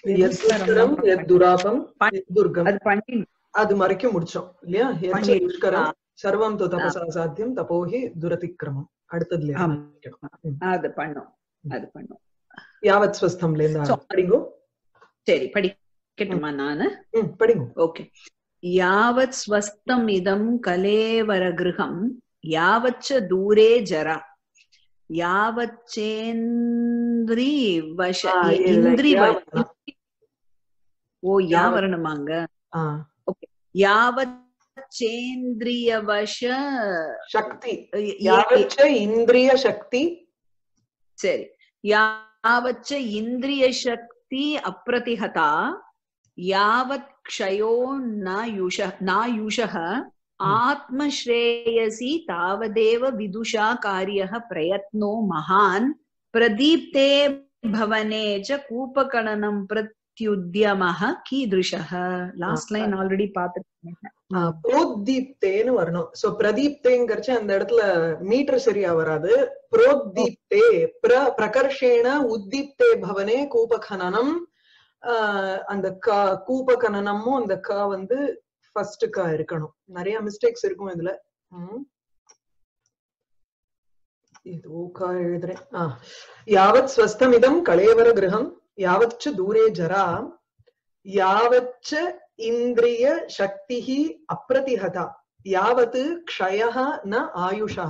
எத் துஷ்கரம் எத் துராபம் எத் துர்கம் அது பண்ணி அது வரைக்கும் முடிச்சோம் இல்லையா எச்ச பண்ணி- துஷ்கரம் ஆ. சர்வம் து தபசா சாத்தியம் தபோஹி துரதிக்கிரமம் அடுத்ததுல ஆமா. ம். அது பண்ணோம் அது பண்ணோம் யாவத் ஸ்வஸ்தம்ல இருந்து So- படிங்கோ சரி படிக்கட்டுமா நானு ம், படிங்கோ ஓகே யாவத் ஸ்வஸ்தம் இதம் கலேவரகிருகம் யாவச்ச தூரே ஜரா யாவச்சேந்திரி வச ஆ, இல்ல, இந்திரி வ- யாவத். ஓ யா யாவத். வரணுமாங்க ஆ, யாவச்சேந்திரிய வச சக்தி எ- யாவச்ச இந்திரிய சக்தி சரி யாவச்ச இந்திரிய சக்தி அப்பிரதிஹதா யாவத் க்ஷயோ நாயுஷ நாயுஷः ஆத்மஸ்ரேயசி தாவதேவ விதுஷா காரியः பிரயத்னோ மகான் பிரதீப்தே பவனே ச கூபகணனம் பிரத்யுத்யமः கீதृशः லாஸ்ட் லைன் ஆல்ரெடி பார்த்துருக்கேன் ஆ, புரோத்தீப்தேன்னு வரணும் சோ பிரதீப்தேங்கிறச்சு அந்த இடத்துல மீட்டர் சரியா வராது புரோத்தீப்தே பிர பிரகர்ஷேண உத்தீப்தே பவனே கூபகனனம் ஆஹ் அந்த கா கூபகனனமும் அந்த கா வந்து ஃபர்ஸ்ட் கா இருக்கணும் நிறைய மிஸ்டேக்ஸ் இருக்கும் இதுல ம். ஏதோ கா எழுதுறேன் ஆ யாவத் ஸ்வஸ்தமிதம் கலேவர கிரகம் யாவச்ச தூரே ஜரா யாவச்ச இந்திரிய சக்திः அப்பிரதிஹதா யாவத் க்ஷயः ந ஆயுஷः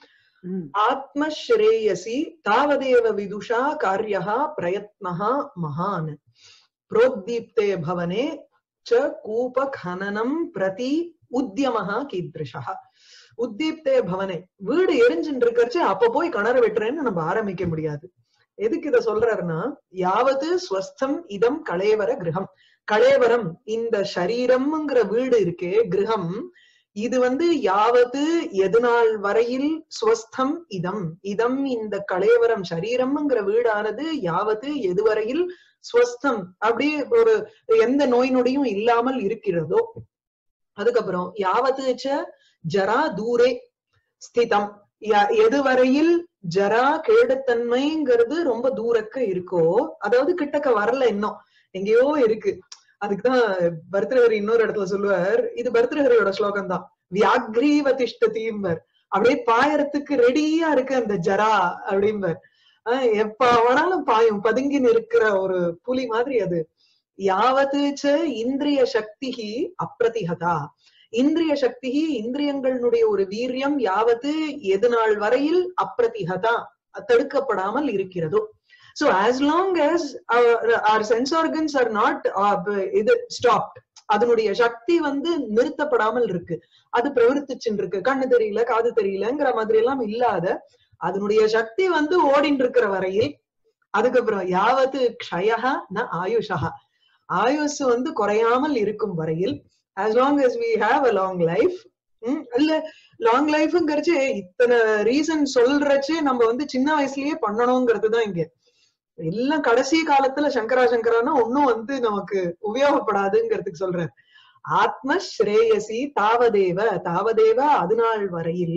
ம். ஆத்மஸ்ரேயசி தாவதேவ விதுஷா காரியः பிரயத்னः மகான் प्रोद्दीप्ते भवने च कूपखनனம் பிரதி உத்தியமஹ கீத்ருஷः உத்தீப்தே பவனே வீடு எரிஞ்சுட்டு இருக்கறச்சு அப்ப போய் கிணறு வெட்டுறேன்னு நம்ம ஆரம்பிக்க முடியாது எதுக்கு இத சொல்றாருன்னா யாவது ஸ்வஸ்தம் இதம் கலேவர கிரகம் கலேவரம் இந்த சரீரம்ங்கிற வீடு இருக்கே கிரகம் இது வந்து யாவது எதுநாள் வரையில் ஸ்வஸ்தம் இதம் இதம் இந்த கலேவரம் சரீரம்ங்கிற வீடானது யாவது எதுவரையில் ஸ்வஸ்தம் அப்படியே ஒரு எந்த நோய் நொடியும் இல்லாமல் இருக்கிறதோ அதுக்கப்புறம் யாவது ச ஜரா தூரே ஸ்திதம் ய- எதுவரையில் ஜரா கேடுத்தன்மைங்கிறது ரொம்ப தூரக்க இருக்கோ அதாவது கிட்டக்க வரல இன்னும் எங்கேயோ இருக்கு அதுக்குதான் பர்தஹரி இன்னொரு இடத்துல சொல்லுவார் இது பர்தஹரியோட ஸ்லோகம் தான் வியாக்ரீவ திஷ்டதீம்பர் அப்படியே பாயறதுக்கு ரெடியா இருக்கு அந்த ஜரா அப்படிம்பர் ஆஹ் எப்ப வேணாலும் பாயும் பதுங்கி நிற்கிற ஒரு புலி மாதிரி அது யாவது ச இந்திரிய சக்திஹி அப்பிரதிஹதா இந்திரிய சக்திஹி இந்திரியங்களுடைய ஒரு வீரியம் யாவது எது நாள் வரையில் அப்பிரதிஹதா தடுக்கப்படாமல் இருக்கிறதோ so as long as our, our sense organs are not uh, இது stopped அதனுடைய சக்தி வந்து நிறுத்தப்படாமல் இருக்கு அது பிரவர்த்திச்சுட்டு இருக்கு கண்ணு தெரியல காது தெரியலங்கிற மாதிரி எல்லாம் இல்லாத அதனுடைய சக்தி வந்து ஓடிட்டு இருக்கிற வரையில் அதுக்கப்புறம் யாவது க்ஷயா ந ஆயுஷா ஆயுஷ் வந்து குறையாமல் இருக்கும் வரையில் as long as we have a long life ம், இல்ல லாங் லைஃப்ங்கிறச்சு இத்தனை ரீசன் சொல்றச்சு நம்ம வந்து சின்ன வயசுலயே பண்ணணுங்கிறது தான் இங்க எல்லாம் கடைசி காலத்துல சங்கரா சங்கரானா ஒன்னும் வந்து நமக்கு உபயோகப்படாதுங்கிறதுக்கு சொல்றேன் ஆத்ம ஸ்ரேயசி தாவதேவ தாவதேவ அதுநாள் வரையில்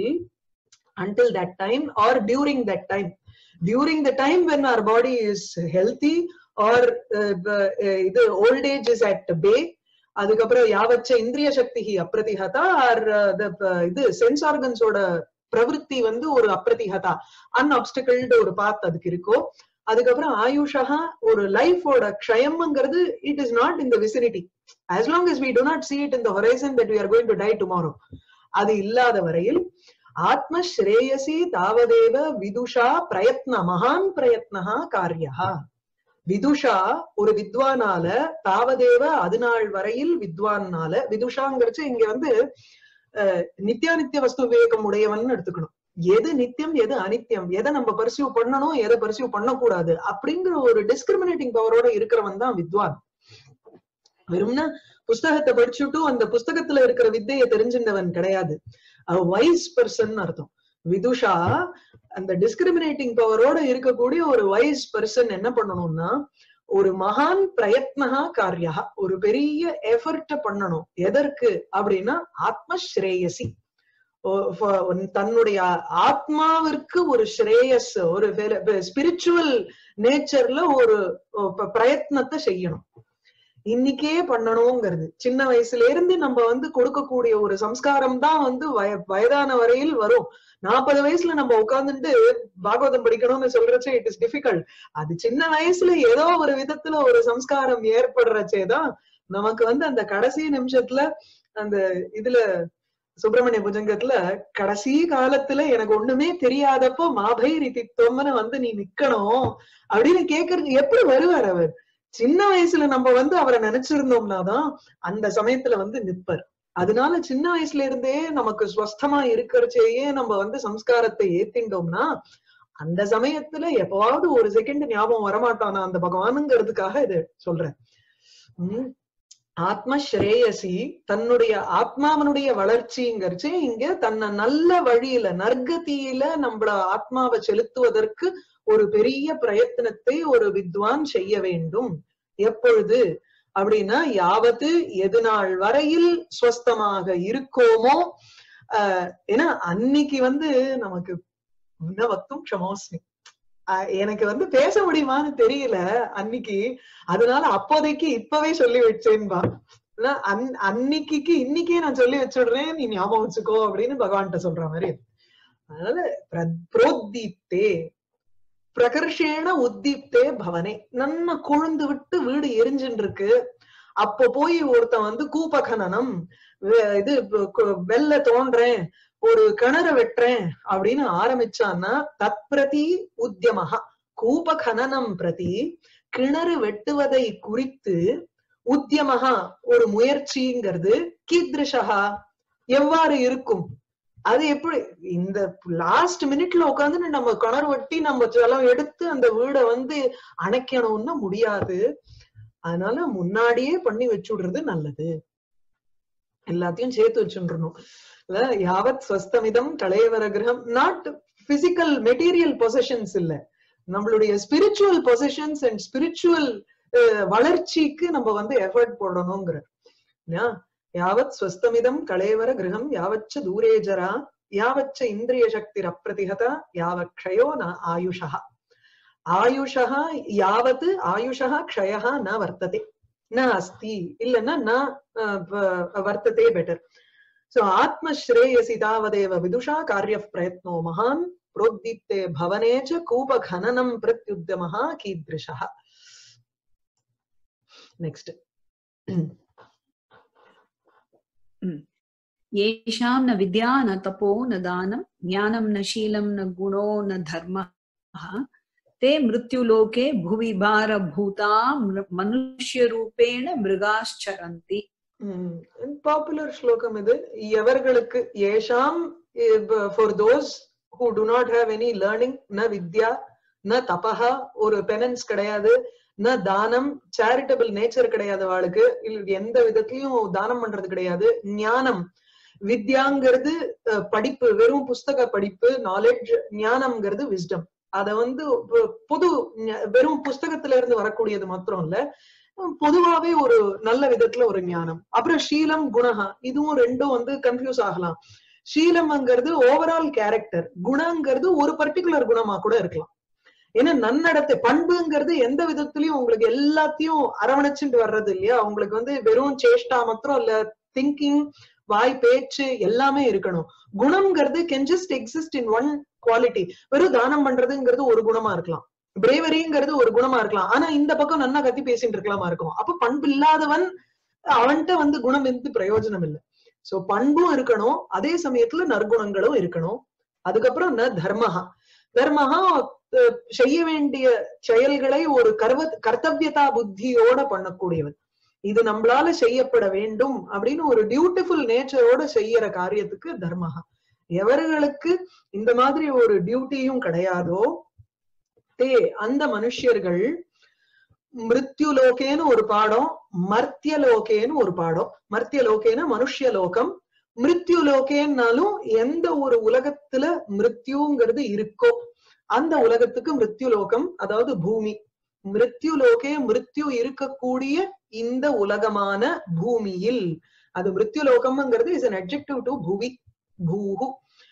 until that time or during that time during the time when our body is healthy or uh, uh, இது old age is at bay அதுக்கப்புறம் யாவச்ச இந்திரிய சக்தி அப்பிரதிஹதா ஆர் இது சென்ஸ் ஆர்கன்ஸோட பிரவருத்தி வந்து ஒரு அப்பிரதிஹதா அன்ஆப்ஸ்டிகல்டு ஒரு பாத் அதுக்கு இருக்கோ அதுக்கப்புறம் ஆயுஷா ஒரு லைஃபோட க்ஷயம்ங்கிறது it is not in the vicinity as long as we do not see it in the horizon that we are going to die tomorrow அது இல்லாத வரையில் ஆத்ம ஸ்ரேயசி தாவதேவ விதுஷா பிரயத்ன மகான் பிரயத்னஹா காரியா விதுஷா ஒரு வித்வானால தாவதேவ அதுநாள் வரையில் வித்வானால விதுஷாங்கிறச்சு இங்க வந்து அஹ், நித்யானித்திய வஸ்து விவேகம் உடையவன் எடுத்துக்கணும் எது நித்தியம் எது அனித்தியம் எதை நம்ம பரிசீவ் பண்ணணும் எதை பரிசீவ் பண்ணக்கூடாது அப்படிங்கிற ஒரு டிஸ்கிரிமினேட்டிங் பவரோட இருக்கிறவன் தான் வித்வான் வெறும்னா புஸ்தகத்தை படிச்சுட்டு அந்த புஸ்தகத்துல இருக்கிற வித்தையை தெரிஞ்சின்றவன் கிடையாது வைஸ் பர்சன் அர்த்தம் விதுஷா அந்த டிஸ்கிரிமினேட்டிங் பவரோட இருக்கக்கூடிய ஒரு வைஸ் பர்சன் என்ன பண்ணணும்னா ஒரு மகான் பிரயத்னகா காரியா ஒரு பெரிய எஃபர்ட் பண்ணணும் எதற்கு அப்படின்னா ஆத்ம ஸ்ரேயசி ஒ- ஃப- தன்னுடைய ஆத்மாவிற்கு ஒரு ஸ்ரேயஸ் ஒரு ஸ்பிரிச்சுவல் நேச்சர்ல ஒரு ஒ- ப- பிரயத்னத்தை செய்யணும் இன்னைக்கே பண்ணணுங்கிறது சின்ன வயசுல இருந்து நம்ம வந்து கொடுக்கக்கூடிய ஒரு சம்ஸ்காரம் தான் வந்து வய வயதான வரையில் வரும் நாற்பது வயசுல நம்ம உட்கார்ந்துட்டு பாகவதம் படிக்கணும்னு சொல்றச்சே இட் இஸ் டிஃபிகல்ட் அது சின்ன வயசுல ஏதோ ஒரு விதத்துல ஒரு சம்ஸ்காரம் ஏற்படுறச்சேதான் நமக்கு வந்து அந்த கடைசி நிமிஷத்துல அந்த இதுல சுப்பிரமணிய புஜங்கத்துல கடைசி காலத்துல எனக்கு ஒண்ணுமே தெரியாதப்போ மாபை ரிதித்துவம்னு வந்து நீ நிக்கணும் அப்படின்னு கேக்குறது எப்படி வருவார் அவர் சின்ன வயசுல நம்ம வந்து அவரை நினைச்சிருந்தோம்னா தான் அந்த சமயத்துல வந்து நிப்பர் அதனால சின்ன வயசுல இருந்தே நமக்கு ஸ்வஸ்தமா இருக்கிறச்சேயே நம்ம வந்து சம்ஸ்காரத்தை ஏத்திண்டோம்னா அந்த சமயத்துல எப்பவாவது ஒரு செகண்ட் ஞாபகம் வரமாட்டானா அந்த பகவானுங்கிறதுக்காக இது சொல்றேன் உம் ஆத்ம ஸ்ரேயசி தன்னுடைய ஆத்மாவனுடைய வளர்ச்சிங்கிறச்சு இங்க தன்னை நல்ல வழியில நற்கதியில நம்மள ஆத்மாவை செலுத்துவதற்கு ஒரு பெரிய பிரயத்தனத்தை ஒரு வித்வான் செய்ய வேண்டும் எப்பொழுது அப்படின்னா யாவது எது நாள் வரையில் ஸ்வஸ்தமாக இருக்கோமோ ஆஹ் ஏன்னா அன்னைக்கு வந்து நமக்கு உன்னவத்தும் க்ஷமோஸ்மி ஆஹ் எனக்கு வந்து பேச முடியுமான்னு தெரியல அன்னைக்கு அதனால அப்போதைக்கு இப்பவே சொல்லி வச்சேன்பா ஆனா, அன்- அன்னைக்கு இன்னைக்கே நான் சொல்லி வச்சுடுறேன் நீ ஞாபகம் வச்சுக்கோ அப்படின்னு பகவான்கிட்ட சொல்ற மாதிரி இருக்கு. அதனால பிர- புரோத்தீப்தே பிரகர்ஷேண உத்தீப்தே பவனே நன்ன கொழுந்து விட்டு வீடு எரிஞ்சுட்டு இருக்கு அப்போ போய் ஒருத்தன் வந்து கூபகனனம் வெ- இது ப- கு- வெள்ள தோன்றேன் ஒரு கிணறு வெட்டுறேன் அப்படின்னு ஆரம்பிச்சான்னா தத்பிரதி உத்தியமஹா கூபகனனம் பிரதி கிணறு வெட்டுவதை குறித்து உத்தியமஹா ஒரு முயற்சிங்கிறது கீத்ரிஷா எவ்வாறு இருக்கும் அது எப்படி இந்த லாஸ்ட் மினிட்ல உட்காந்து நம்ம கிணறு வெட்டி நம்ம ஜலம் எடுத்து அந்த வீடை வந்து அணைக்கணும்னா முடியாது அதனால முன்னாடியே பண்ணி வச்சுடுறது நல்லது எல்லாத்தையும் சேர்த்து வச்சுடணும் இல்ல யாவத் ஸ்வஸ்தமிதம் கலையவர கிரகம் நாட் பிசிக்கல் மெட்டீரியல் பொசிஷன்ஸ் இல்ல நம்மளுடைய ஸ்பிரிச்சுவல் பொசிஷன்ஸ் அண்ட் ஸ்பிரிச்சுவல் வளர்ச்சிக்கு நம்ம வந்து எஃபர்ட் போடணுங்கிற இல்லையா? யாவத் ஸ்வஸ்தமிதம் கலேவர கிரகம் யாவச்ச தூரே ஜரா யாவச்ச இந்திரிய சக்தி அப்பிரதிகதா யாவத் க்ஷயோ ந ஆயுஷா ஆயுஷா யாவத் ஆயுஷா க்ஷயா ந வர்த்ததே ந அஸ்தி இல்லைன்னா ந அஹ், வ- வர்த்ததே பெட்டர் சோ ஆத்மஸ்ரேயசி தாவதேவ விதுஷா காரிய பிரயத்னோ மகான் प्रोद्दीप्ते भवने च कूपखननं प्रत्युद्यमः कीदृशः नेक्स्ट येषां न विद्या न तपो न दानं ज्ञानं न शीलं न गुणो न धर्मः ते मृत्युलोके भुवि भारभूता मृ- मनुष्यरूपेण मृगाश्चरन्ति பாப்புலர் ஸ்லோகம் இது எவர்களுக்கு ஏஷாம் for those who do not have any learning ந வித்யா ந தபஹா ஒரு பெனன்ஸ் கிடையாது ந தானம் சேரிட்டபிள் நேச்சர் கிடையாது அவளுக்கு இல்ல எந்த விதத்திலையும் தானம் பண்றது கிடையாது ஞானம் வித்யாங்கிறது அஹ், படிப்பு வெறும் புஸ்தக படிப்பு நாலேஜ் ஞானம்ங்கிறது விஸ்டம் அத வந்து பொ- பொது ஞ- வெறும் புஸ்தகத்துல இருந்து வரக்கூடியது மாத்திரம் இல்ல பொதுவாவே ஒரு நல்ல விதத்துல ஒரு ஞானம் அப்புறம் ஷீலம் குணஹா இதுவும் ரெண்டும் வந்து கன்ஃபியூஸ் ஆகலாம் ஷீலம்ங்கிறது ஓவரால் கேரக்டர் குணங்கிறது ஒரு பர்டிகுலர் குணமா கூட இருக்கலாம் ஏன்னா நன்னடத்தை பண்புங்கிறது எந்த விதத்திலயும் உங்களுக்கு எல்லாத்தையும் அரவணைச்சுட்டு வர்றது இல்லையா உங்களுக்கு வந்து வெறும் சேஷ்டா மாத்திரம் இல்ல திங்கிங் வாய் பேச்சு எல்லாமே இருக்கணும் குணம்ங்கிறது can just exist in one quality வெறும் தானம் பண்றதுங்கிறது ஒரு குணமா இருக்கலாம் பிரேவரிங்கிறது ஒரு குணமா இருக்கலாம் ஆனா இந்த பக்கம் நன்னா கத்தி பேசிட்டு இருக்கலாமா இருக்கும் அப்ப பண்பு இல்லாதவன் அவன்கிட்ட வந்து குணம் இருந்து பிரயோஜனம் இல்லை சோ பண்பும் இருக்கணும் அதே சமயத்துல நற்குணங்களும் இருக்கணும் அதுக்கப்புறம் ந தர்மஹா தர்மஹா அஹ், செய்ய வேண்டிய செயல்களை ஒரு கர்வ கர்த்தவியதா புத்தியோட பண்ணக்கூடியவன் இது நம்மளால செய்யப்பட வேண்டும் அப்படின்னு ஒரு டியூட்டிஃபுல் நேச்சரோட செய்யற காரியத்துக்கு தர்மஹா எவர்களுக்கு இந்த மாதிரி ஒரு டியூட்டியும் கிடையாதோ தே அந்த மனுஷியர்கள் மிருத்யுலோகேன்னு ஒரு பாடம் மர்த்தியலோகேன்னு ஒரு பாடம் மர்த்தியலோகேன்னு மனுஷ்யலோகம் மிருத்யுலோகேன்னாலும் எந்த ஒரு உலகத்துல மிருத்யுங்கிறது இருக்கோ அந்த உலகத்துக்கு மிருத்யுலோகம் அதாவது பூமி மிருத்யுலோகே மிருத்யு இருக்கக்கூடிய இந்த உலகமான பூமியில் அது மிருத்யுலோகம்ங்கிறது இஸ் an adjective டு புவி பூஹு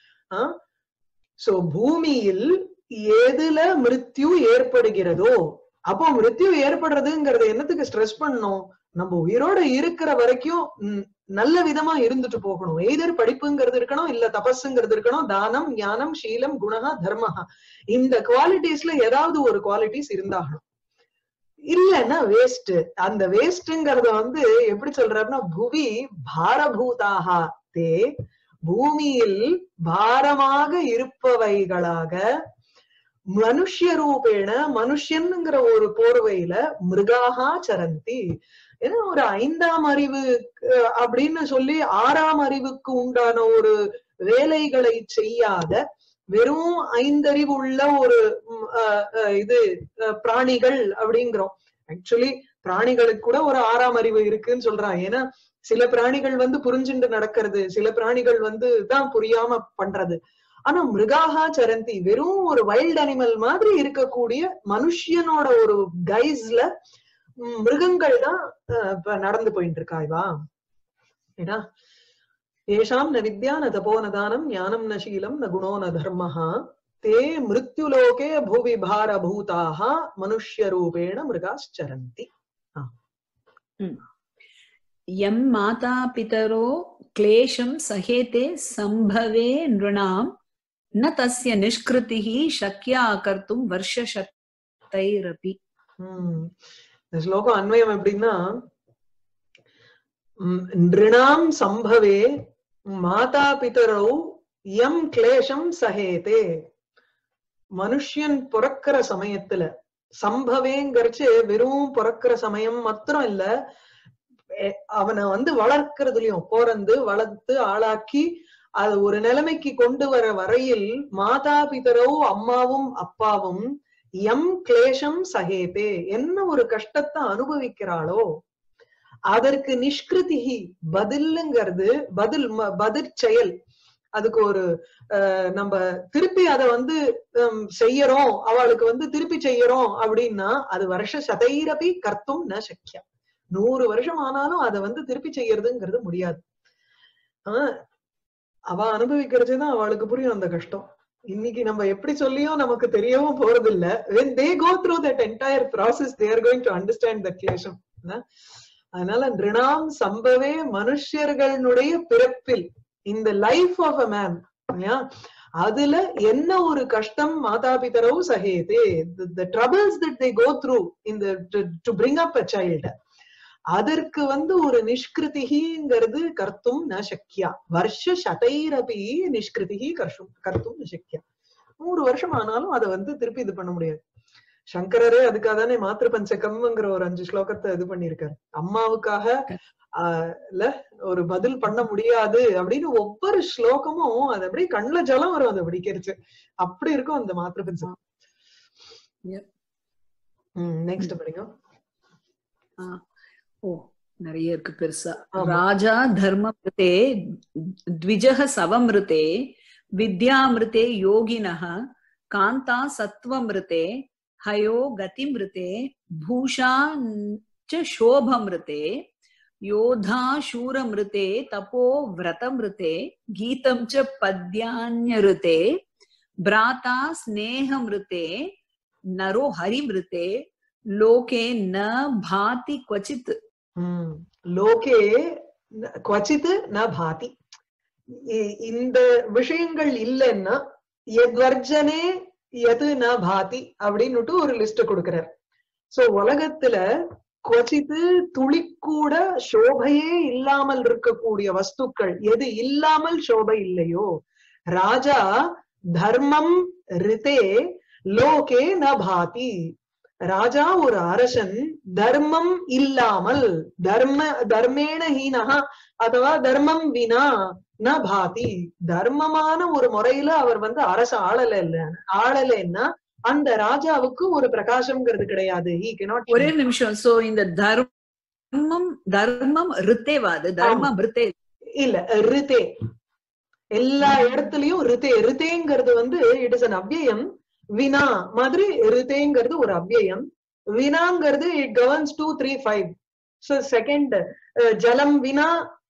சோ பூமியில் எதுல மிருத்யு ஏற்படுகிறதோ அப்போ மிருத்யு ஏற்படுறதுங்கிறது என்னத்துக்கு ஸ்ட்ரெஸ் பண்ணணும் நம்ம உயிரோட இருக்கிற வரைக்கும் ம், நல்ல விதமா இருந்துட்டு போகணும் எய்தர் படிப்புங்கிறது இருக்கணும் இல்ல தபஸுங்கிறது இருக்கணும் தானம் ஞானம் சீலம் குணஹா தர்மஹா இந்த குவாலிட்டிஸ்ல ஏதாவது ஒரு குவாலிட்டிஸ் இருந்தாகணும் இல்லைன்னா வேஸ்ட் அந்த வேஸ்ட்ங்கிறத வந்து எப்படி சொல்றாருன்னா புவி பாரபூதாக தே பூமியில் பாரமாக இருப்பவைகளாக மனுஷ்ய ரூபேண மனுஷன்ங்கிற ஒரு போர்வையில மிருகாகா சரந்தி ஏன்னா ஒரு ஐந்தாம் அறிவு அஹ், அப்படின்னு சொல்லி ஆறாம் அறிவுக்கு உண்டான ஒரு வேலைகளை செய்யாத வெறும் ஐந்தறிவு உள்ள ஒரு ம், அஹ், அஹ், இது அஹ், பிராணிகள் அப்படிங்கிறோம் ஆக்சுவலி பிராணிகளுக்கு கூட ஒரு ஆறாம் அறிவு இருக்குன்னு சொல்றான் ஏன்னா சில பிராணிகள் வந்து புரிஞ்சுண்டு நடக்கிறது சில பிராணிகள் வந்து தான் புரியாம பண்றது ஆனா மிருகாகா சரந்தி வெறும் ஒரு வைல்ட் அனிமல் மாதிரி இருக்கக்கூடிய மனுஷியனோட ஒரு கைஸ்ல ம், மிருகங்கள் தான் அஹ், இப்ப நடந்து போயிட்டு இருக்கா இவா ஏன்னா ஏஷாம் ந வித்யா ந தபோ ந தானம் ஞானம் ந சீலம் ந குணோ ந தர்மः தே மிருத்யுலோகே புவி பாரபூதாக மனுஷ்யரூபேண மிருகாச்சரந்தி यं माता पितरो क्लेशं सहेते सम्भवे नृणां न तस्य निष्कृतिः शक्या कर्तुं वर्षशतैरपि ம். இந்த ஸ்லோகம் அன்வயம் எப்படின்னா ம், நிருணாம் சம்பவே மாதா பிதரௌ எம் கிளேஷம் சஹேதே மனுஷ்யன் பிறக்கிற சமயத்துல சம்பவேங்கிறச்சு வெறும் பிறக்கிற சமயம் மாத்திரம் இல்ல எ- அவனை வந்து வளர்க்கறதுலயும் பிறந்து வளர்த்து ஆளாக்கி அது ஒரு நிலைமைக்கு கொண்டு வர வரையில் மாதா பிதரோ அம்மாவும் அப்பாவும் எம் கிளேஷம் சகேதே என்ன ஒரு கஷ்டத்தை அனுபவிக்கிறாளோ அதற்கு நிஷ்கிருதிகி பதில்ங்கிறது பதில் ம- பதில் செயல் அதுக்கு ஒரு அஹ், நம்ம திருப்பி அதை வந்து ஹம், செய்யறோம் அவளுக்கு வந்து திருப்பி செய்யறோம் அப்படின்னா அது வருஷ சதைரபி கர்த்தும் ந சக்கியம் நூறு வருஷம் ஆனாலும் அதை வந்து திருப்பி செய்யறதுங்கிறது முடியாது ஆஹ் அவ அனுபவிக்கிறதுதான் அவளுக்கு புரியும் அந்த கஷ்டம் இன்னைக்கு நம்ம எப்படி சொல்லியும் நமக்கு தெரியவும் போறது இல்ல when they go through that entire process they are going to understand the கிளேஷம் அதனால நிருணாம் சம்பவே மனுஷர்களுடைய பிறப்பில் இந்த லைஃப் ஆஃப் அ மேன் இல்லையா அதுல என்ன ஒரு கஷ்டம் மாதா பிதரவு சகேதே the troubles that they go through in the to, to bring up a child அதற்கு வந்து ஒரு நிஷ்கிருதிங்கிறது கர்த்தும் ந சக்கியா வருஷ சதைரபி நிஷ்கிருதிகி கர்ஷும் கர்த்தும் ந சக்கியா நூறு வருஷம் ஆனாலும் அதை வந்து திருப்பி இது பண்ண முடியாது சங்கரரே அதுக்காக தானே மாத்திரு பஞ்சகம்ங்கிற ஒரு அஞ்சு ஸ்லோகத்தை இது பண்ணிருக்காரு அம்மாவுக்காக ஆஹ் இல்ல ஒரு பதில் பண்ண முடியாது அப்படின்னு ஒவ்வொரு ஸ்லோகமும் அது அப்படியே கண்ணுல ஜலம் வரும் அதை படிக்கிறச்சு அப்படி இருக்கும் அந்த மாத்திரு பஞ்சகம் Yep. உம் நெக்ஸ்ட் படிங்க ஓ நிறைய இருக்கு பெருசா ஆமா. ராஜா தர்மமிருதே द्विजः சவமிருதே வித்யாமிருதே யோகினः காந்தா சத்வமிருதே ஹயோ கதிமிருதே பூஷா च शोभमृते योधा शूरमृते तपो व्रतमृते गीतं च पद्यान्यऋते भ्राता स्नेहमृते नरो हरिमृते लोके न भाति क्वचित् உம் லோகே ந- குவச்சித் ந பாதி இ- இந்த விஷயங்கள் இல்லைன்னா எத்வர்ஜனே எது ந பாதி அப்படின்னுட்டு ஒரு லிஸ்ட் கொடுக்கிறார் சோ உலகத்துல குவச்சித்து துளிக்கூட சோபையே இல்லாமல் இருக்கக்கூடிய வஸ்துக்கள் எது இல்லாமல் சோபை இல்லையோ ராஜா தர்மம் ரிதே லோகே ந பாதி ராஜா ஒரு அரசன் தர்மம் இல்லாமல் தர்ம தர்மேண ஹீனஹா அதுவா தர்மம் வினா ந பாதி தர்மமான ஒரு முறையில அவர் வந்து அரச ஆளல இல்ல ஆளலைன்னா அந்த ராஜாவுக்கு ஒரு பிரகாசம்ங்கிறது கிடையாது he cannot ஒரே நிமிஷம் சோ இந்த தர்மம் தர்மம் ரித்தேவாது தர்ம ரித்தே இல்ல ரிதே எல்லா இடத்துலயும் ரிதே ரிதேங்கிறது வந்து இட் இஸ் அன் அவ்யயம் வினா மாதிரி ரிதேங்கிறது ஒரு அவ்யயம் வினாங்கிறது it governs two three five so second ஜலம் வினா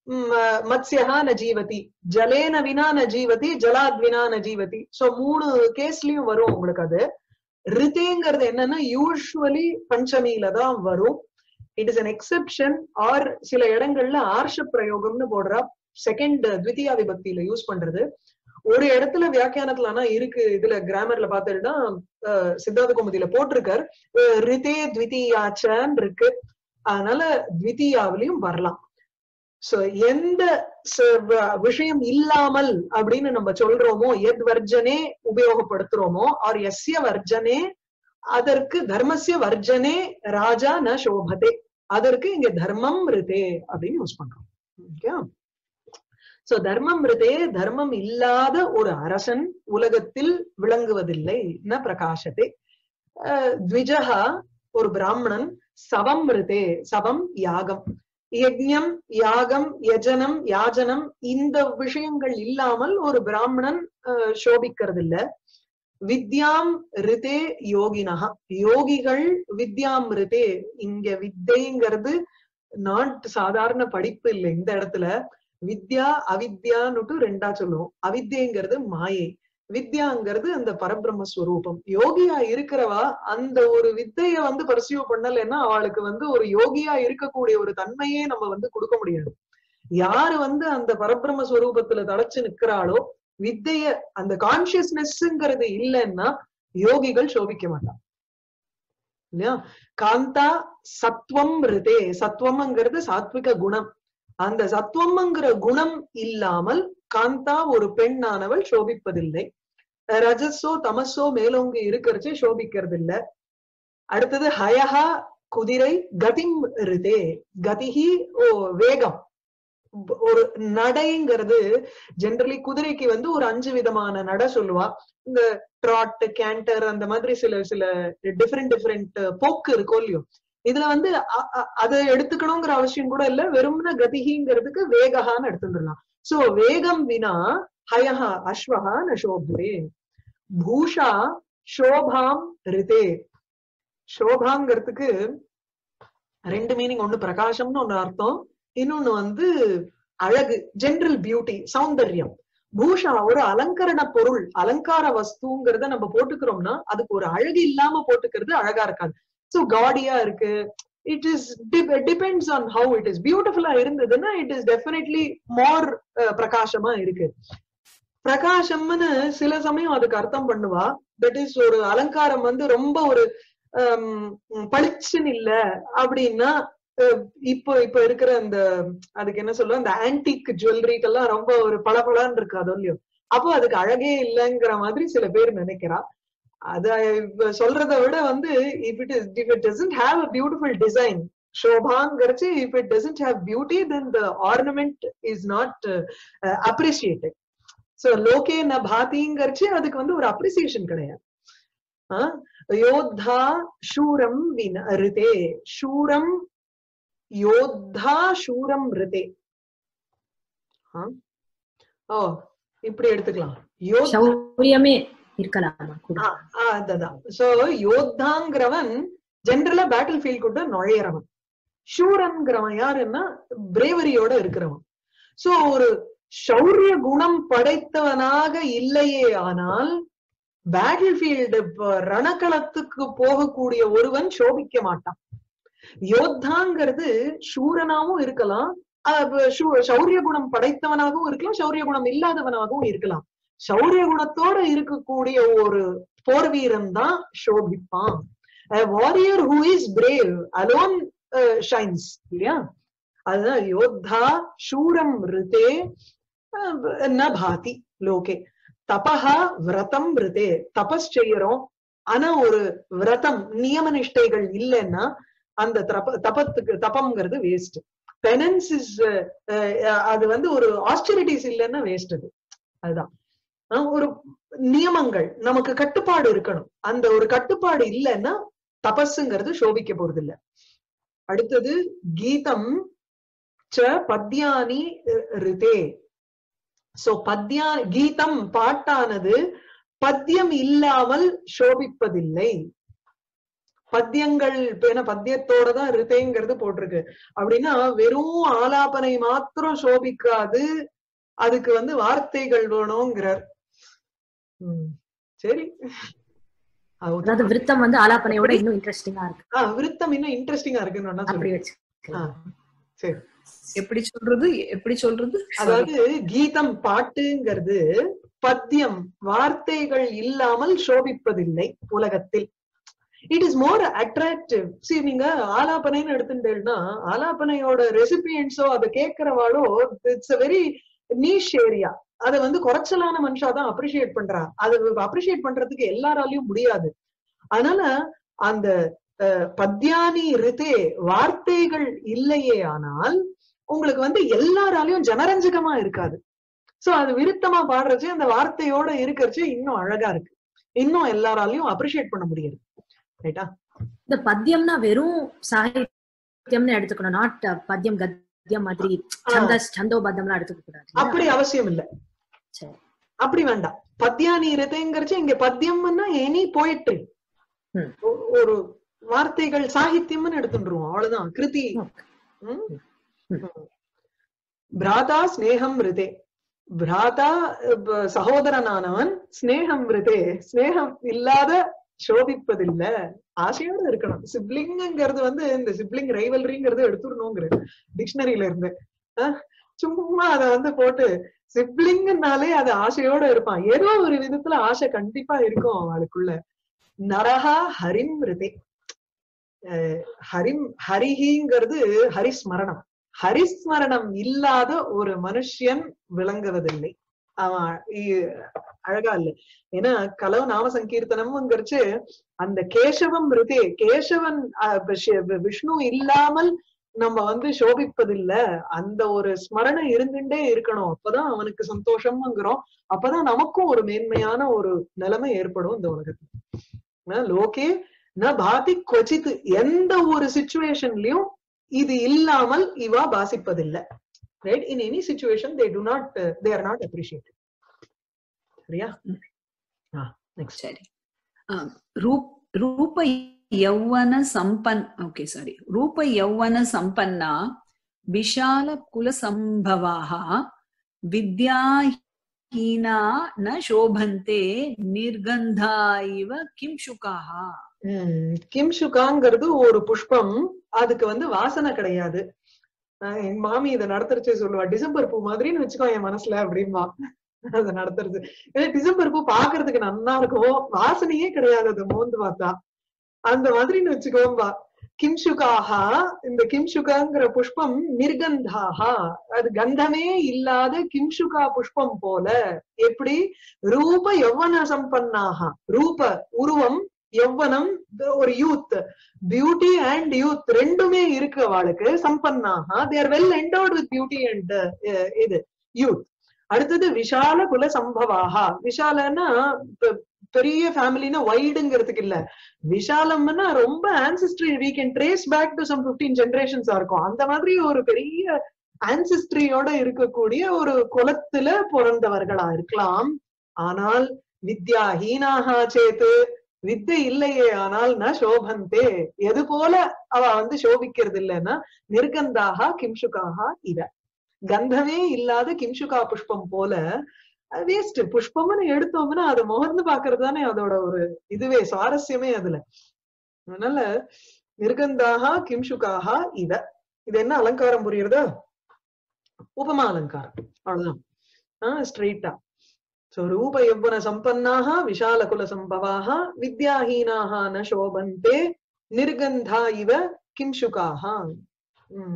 மத்ஸ்யா ந ஜீவதி ஜலேன வினா ந ஜீவதி ஜலாத் வினா ந ஜீவதி சோ மூணு கேஸ்லயும் வரும் உங்களுக்கு அது ரிதேங்கிறது என்னன்னா யூஸ்வலி பஞ்சமியில தான் வரும் it is an exception or சில இடங்கள்ல ஆர்ஷ பிரயோகம்னு போடுறா செகண்ட் த்விதியா விபக்தியில யூஸ் பண்றது ஒரு இடத்துல வியாக்கியானத்துல ஆனா இருக்கு இதுல கிராமர்ல பாத்துட்டா சித்தாந்த குமுதியில போட்டிருக்கார் ரிதே த்விதியாச்சன் இருக்கு அதனால த்விதியாவிலையும் வரலாம் சோ எந்த விஷயம் இல்லாமல் அப்படின்னு நம்ம சொல்றோமோ எத் வர்ஜனே உபயோகப்படுத்துறோமோ ஆர் எஸ்ய வர்ஜனே அதற்கு தர்மசிய வர்ஜனே ராஜா ந சோபதே அதற்கு இங்க தர்மம் ரிதே அப்படின்னு யூஸ் பண்றோம் ஓகே சோ தர்மம் ரிதே தர்மம் இல்லாத ஒரு அரசன் உலகத்தில் விளங்குவதில்லை ந பிரகாசத்தே த்விஜகா ஒரு பிராமணன் சவம் ரிதே சவம் யாகம் யஜ்யம் யாகம் யஜனம் யாஜனம் இந்த விஷயங்கள் இல்லாமல் ஒரு பிராமணன் சோபிக்கிறது இல்ல வித்யாம் ரிதே யோகினஹா யோகிகள் வித்யாம் ரிதே இங்க வித்தைங்கிறது நாட் சாதாரண படிப்பு இல்லை இந்த இடத்துல வித்யா அவித்யான்னுட்டு ரெண்டா சொல்லுவோம் அவித்யங்கிறது மாயை வித்யாங்கிறது அந்த பரபிரம்மஸ்வரூபம் யோகியா இருக்கிறவா அந்த ஒரு வித்தைய வந்து பரிசியூ பண்ணலைன்னா அவளுக்கு வந்து ஒரு யோகியா இருக்கக்கூடிய ஒரு தன்மையே நம்ம வந்து கொடுக்க முடியாது யாரு வந்து அந்த பரபிரம்ம ஸ்வரூபத்துல தடைச்சு நிக்கிறாளோ வித்தைய அந்த கான்சியஸ்னஸ்ங்கிறது இல்லைன்னா யோகிகள் சோபிக்க மாட்டான் இல்லையா காந்தா சத்வம் ரிதே சத்வம்ங்கிறது சாத்விக குணம் அந்த சத்வம்ங்கிற குணம் இல்லாமல் காந்தா ஒரு பெண்ணானவள் சோபிப்பதில்லை ரஜஸோ தமசோ மேலோங்கு இருக்கிறச்சு சோபிக்கிறது இல்ல அடுத்தது ஹயஹா குதிரை கதிம் ரிதே கதிஹி ஓ வேகம் ஒரு நடைங்கிறது ஜென்ரலி குதிரைக்கு வந்து ஒரு அஞ்சு விதமான நடை சொல்லுவா இந்த ட்ராட் கேண்டர் அந்த மாதிரி சில சில டிஃப்ரெண்ட் டிஃப்ரெண்ட் போக்கு இருக்கும் இல்லையோ இதுல வந்து அதை எடுத்துக்கணுங்கிற அவசியம் கூட இல்ல வெறும்ன கதிகிங்கிறதுக்கு வேகஹான்னு எடுத்துடலாம் சோ வேகம் வினா ஹயஹா அஸ்வஹா ந சோபுரே பூஷா சோபாம் ரிதே சோபாங்கிறதுக்கு ரெண்டு மீனிங் ஒண்ணு பிரகாசம்னு ஒண்ணு அர்த்தம் இன்னொன்னு வந்து அழகு ஜென்ரல் பியூட்டி சௌந்தர்யம் பூஷா ஒரு அலங்கரண பொருள் அலங்கார வஸ்துங்கிறத நம்ம போட்டுக்கிறோம்னா அதுக்கு ஒரு அழகு இல்லாம போட்டுக்கிறது அழகா இருக்காது சோ காடியா இருக்கு it is depends on how it is பியூட்டிஃபுல்லா இருந்ததுன்னா இட் இஸ் டெஃபினெட்லி மோர் பிரகாசமா இருக்கு பிரகாசம்னு சில சமயம் அதுக்கு அர்த்தம் பண்ணுவா தட் இஸ் ஒரு அலங்காரம் வந்து ரொம்ப ஒரு பளிச்சுன்னு இல்ல அப்படின்னா இப்போ இப்ப இருக்கிற அந்த அதுக்கு என்ன சொல்லுவோம் அந்த ஆன்டிக் ஜுவல்லரிக்கெல்லாம் ரொம்ப ஒரு பளபளன்னு இருக்கு அது இல்லையோ அப்போ அதுக்கு அழகே இல்லைங்கிற மாதிரி சில பேர் நினைக்கிறா அத சொல்றதை விட வந்து if it is if it doesn't have a beautiful design ஷோபாங்கிறச்சு if it doesn't have beauty then the ornament is not appreciated so லோகே ந பாதிங்கிறச்சு அதுக்கு வந்து ஒரு அப்ரிசியேஷன் கிடையாது யோத்தா சூரம் வின ரிதே சூரம் யோத்தா சூரம் ரிதே ஓ இப்படி எடுத்துக்கலாம் சௌரியமே இருக்கலாமா அதுதான் சோ யோத்தாங்கிறவன் ஜென்ரலா பேட்டில் ஃபீல்டுக்குள்ள நுழையறவன் ஷூரன்கிறவன் யாருன்னா பிரேவரியோட இருக்கிறவன் சோ ஒரு சௌரிய குணம் படைத்தவனாக இல்லையே ஆனால் பேட்டில் ஃபீல்டு ரணக்களத்துக்கு போகக்கூடிய ஒருவன் சோபிக்க மாட்டான் யோத்தாங்கிறது சூரனாவும் இருக்கலாம் சௌரிய குணம் படைத்தவனாகவும் இருக்கலாம் சௌரிய குணம் இல்லாதவனாகவும் இருக்கலாம் சௌரிய குணத்தோட இருக்கக்கூடிய ஒரு போர் வீரன் தான் சோபிப்பான் warrior who is brave alone shines இல்லையா அதுதான் யோத்தா சூரம் ரிதே ந பாதி லோகே தபஹா விரதம் ரிதே தபஸ் செய்யறோம் ஆனா ஒரு விரதம் நியம நிஷ்டைகள் இல்லைன்னா அந்த தப தபத்துக்கு தபம்ங்கிறது வேஸ்ட் பெனன்ஸ் இஸ் அது வந்து ஒரு ஆஸ்டரிட்டிஸ் இல்லைன்னா வேஸ்ட் அது அதுதான் ஒரு நியமங்கள் நமக்கு கட்டுப்பாடு இருக்கணும் அந்த ஒரு கட்டுப்பாடு இல்லைன்னா தபஸுங்கிறது சோபிக்க போறது இல்ல அடுத்தது கீதம் ச பத்யானி ரிதே சோ பத்யா கீதம் பாட்டானது பத்தியம் இல்லாமல் சோபிப்பதில்லை பத்தியங்கள் ஏன்னா பத்தியத்தோட தான் ரித்தைங்கிறது போட்டிருக்கு அப்படின்னா வெறும் ஆலாபனை மாத்திரம் சோபிக்காது அதுக்கு வந்து வார்த்தைகள் வேணுங்கிறார் உம் சரி அது அதாவது ஒத்துக்கலாம். விருத்தம் வந்து ஆலாப்பனையோட இன்னும் இன்ட்ரெஸ்டிங்கா இருக்கு ஆ, விருத்தம் இன்னும் இன்ட்ரெஸ்டிங்கா இருக்குன்னு வேணா அப்படி சொல்லு. வச்சு ஆ, சரி எப்படி சொல்றது எப்படி சொல்றது அதாவது கீதம் பாட்டுங்கிறது பத்தியம் வார்த்தைகள் இல்லாமல் சோபிப்பதில்லை உலகத்தில் it is more attractive see நீங்க ஆலாபனைன்னு எடுத்துட்டேன்னா ஆலாபனையோட ரெசிபியன்ஸோ அதை கேட்கிறவாளோ it's a very niche area அதை வந்து குறைச்சலான மனுஷா தான் அப்ரிஷியேட் பண்றா அது அப்ரிஷியேட் பண்றதுக்கு எல்லாராலையும் முடியாது அதனால அந்த அஹ், பத்யானி ரிதே வார்த்தைகள் இல்லையே ஆனால் உங்களுக்கு வந்து எல்லாராலையும் ஜனரஞ்சகமா இருக்காது சோ அது விருத்தமா பாடுறச்சு அந்த வார்த்தையோட இருக்கறச்சு இன்னும் அழகா இருக்கு இன்னும் எல்லாராலையும் அப்ரிஷியேட் பண்ண முடியாது ரைட்டா இந்த பத்தியம்னா வெறும் சாகித்யம்னு எடுத்துக்கணும் நாட் பத்தியம் கத்தியம் மாதிரி சந்தஸ் சந்தோபத்தம்லாம் எடுத்துக்க கூடாது இல்லையா? அப்படி அவசியம் இல்ல சரி அப்படி வேண்டாம் பத்யானி ரிதைங்கிறச்சு இங்க பத்தியம்னா எனி போயிட்ரி ம். ஒரு வார்த்தைகள் சாகித்யம்னு எடுத்துருவோம் அவ்வளவுதான் கிருதி Okay. ம்? ம். ம். பிராதா ஸ்னேகம் ரிதே பிராதா ப- சகோதரனானவன் ஸ்னேகம் ரிதே ஸ்னேகம் இல்லாத சோபிப்பதில்ல ஆசையோட இருக்கணும் சிப்ளிங்ங்கிறது வந்து இந்த சிப்ளிங் ரைவல்ரிங்கிறது எடுத்துடணுங்கிற டிக்ஷனரியில இருந்து அஹ், சும்மா அத வந்து போட்டு சிப்ளிங்னாலே அது ஆசையோட இருப்பான் ஏதோ ஒரு விதத்துல ஆசை கண்டிப்பா இருக்கும் அவளுக்குள்ள நரஹா ஹரிம் ரிதே அஹ், ஹரிம் ஹரிஹிங்கிறது ஹரிஸ்மரணம் ஹரிஸ்மரணம் இல்லாத ஒரு மனுஷன் விளங்குவதில்லை அவன் இ- அழகா இல்ல ஏன்னா கலவு நாம சங்கீர்த்தனம்ங்கிறச்சு அந்த கேசவம் ரிதே கேசவன் அஹ், விஷ- விஷ்ணு இல்லாமல் நம்ம வந்து சோபிப்பதில்ல அந்த ஒரு ஸ்மரணை இருந்துட்டே இருக்கணும் அப்பதான் அவனுக்கு சந்தோஷம்ங்கிறோம் அப்பதான் நமக்கும் ஒரு மேன்மையான ஒரு நிலைமை ஏற்படும் இந்த உலகத்துல ஆஹ் லோகே ந பாதி கொச்சித் எந்த ஒரு சுச்சுவேஷன்லயும் இது இல்லாமல் இவா பாசிப்பதில்லை right in any situation they do not they are not appreciate சரியா நெக்ஸ்ட் சரி ஆ, ரூப் ரூப ಯೌವನ ಸಂಪನ್ ಓಕೆ ಸಾರಿ ರೂಪ ಯೌವನ ಸಂಪನ್ನ ವಿಶಾಲ ಕುಲ ಸಂಭವಾಹ ವಿದ್ಯಾಹೀನಾ ನ ಶೋಭಂತೆ ನಿರ್ಗಂಧ ಇವ ಕಿಂಶುಕಾಹ உம் கிம்ஷுகாங்கிறது ஒரு புஷ்பம் அதுக்கு வந்து வாசனை கிடையாது ஆஹ் என் மாமி இதை நடத்துறச்சே சொல்லுவா டிசம்பர் பூ மாதிரின்னு வச்சுக்கோ என் மனசுல அப்படின்பா அதை நடத்துறது ஏன்னா டிசம்பர் பூ பாக்குறதுக்கு நல்லா இருக்கும் வாசனையே கிடையாது அது மோந்து பார்த்தா அந்த மாதிரின்னு வச்சுக்கோம்பா கிம்சுகாஹா இந்த கிம்சுகாங்கிற புஷ்பம் நிர்கந்தாஹா அது கந்தமே இல்லாத கிம்சுகா புஷ்பம் போல எப்படி ரூப யௌவன சம்பன்னாக ரூப உருவம் யௌவனம் ஒரு யூத் பியூட்டி அண்ட் யூத் ரெண்டுமே இருக்கு அவளுக்கு சம்பன்னாக they're well endowed with beauty and இது யூத் அடுத்தது விஷால குல சம்பவாகா விஷாலன்னா பெ- பெரிய ஃபேமிலினா வைடுங்கிறதுக்கு இல்ல விஷாலம்னா ரொம்ப ancestry we can trace back to some 15 ஜெனரேஷன்ஸா இருக்கும் அந்த மாதிரி ஒரு பெரிய ஆன்சிஸ்ட்ரியோட இருக்கக்கூடிய ஒரு குலத்துல பிறந்தவர்களா இருக்கலாம் ஆனால் வித்யா ஹீனாகா சேத்து வித்தை இல்லையே ஆனால் ந சோபந்தே எது போல அவ வந்து சோபிக்கிறது இல்லைன்னா நிர்கந்தாக கிம்சுகாக இவ கந்தமே இல்லாத கிம்சுகா புஷ்பம் போல வேஸ்ட் புஷ்பம்னு எடுத்தோம்னா அதை முகர்ந்து பாக்குறது தானே அதோட ஒரு இதுவே சுவாரஸ்யமே அதுல அதனால நிர்கந்தாக கிம்சுகாக இவ இது என்ன அலங்காரம் புரியுறதா உபமா அலங்காரம் அவ்வளவுதான் ஆஹ் ஸ்ட்ரெயிட்டா சோ ரூப யௌவன சம்பன்னாக விஷால குல சம்பவாக வித்யாஹீனாக ந சோபந்தே நிர்கந்தா இவ கிம்சுகாக உம்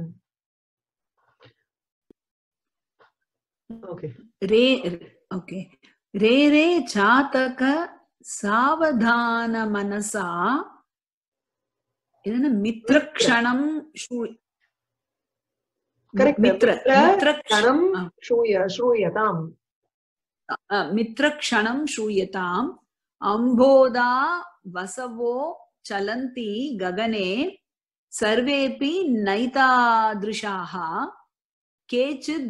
ஓகே ರೇ ಓಕೆ ರೇ ರೇ ಚಾತಕ ಸಾವಧಾನ ಮನಸ ಇದನ್ನ ಮಿತ್ರ ಕ್ಷಣಂ ಶೂ- Correct. ಮಿತ್ರ மித்ர ಮಿತ್ರ கணம் ஆ. ஸ்ரூய ஸ்ரூயதாம் ಮಿತ್ರ ಕ್ಷಣಂ ಶೂಯತಾಂ ಅಂಬೋದಾ ವಸವೋ ಚಲಂತಿ ಗಗನೆ ಸರ್ವೇಪಿ ನೈತಾದೃಶಾಃ ಕೇಚಿದ್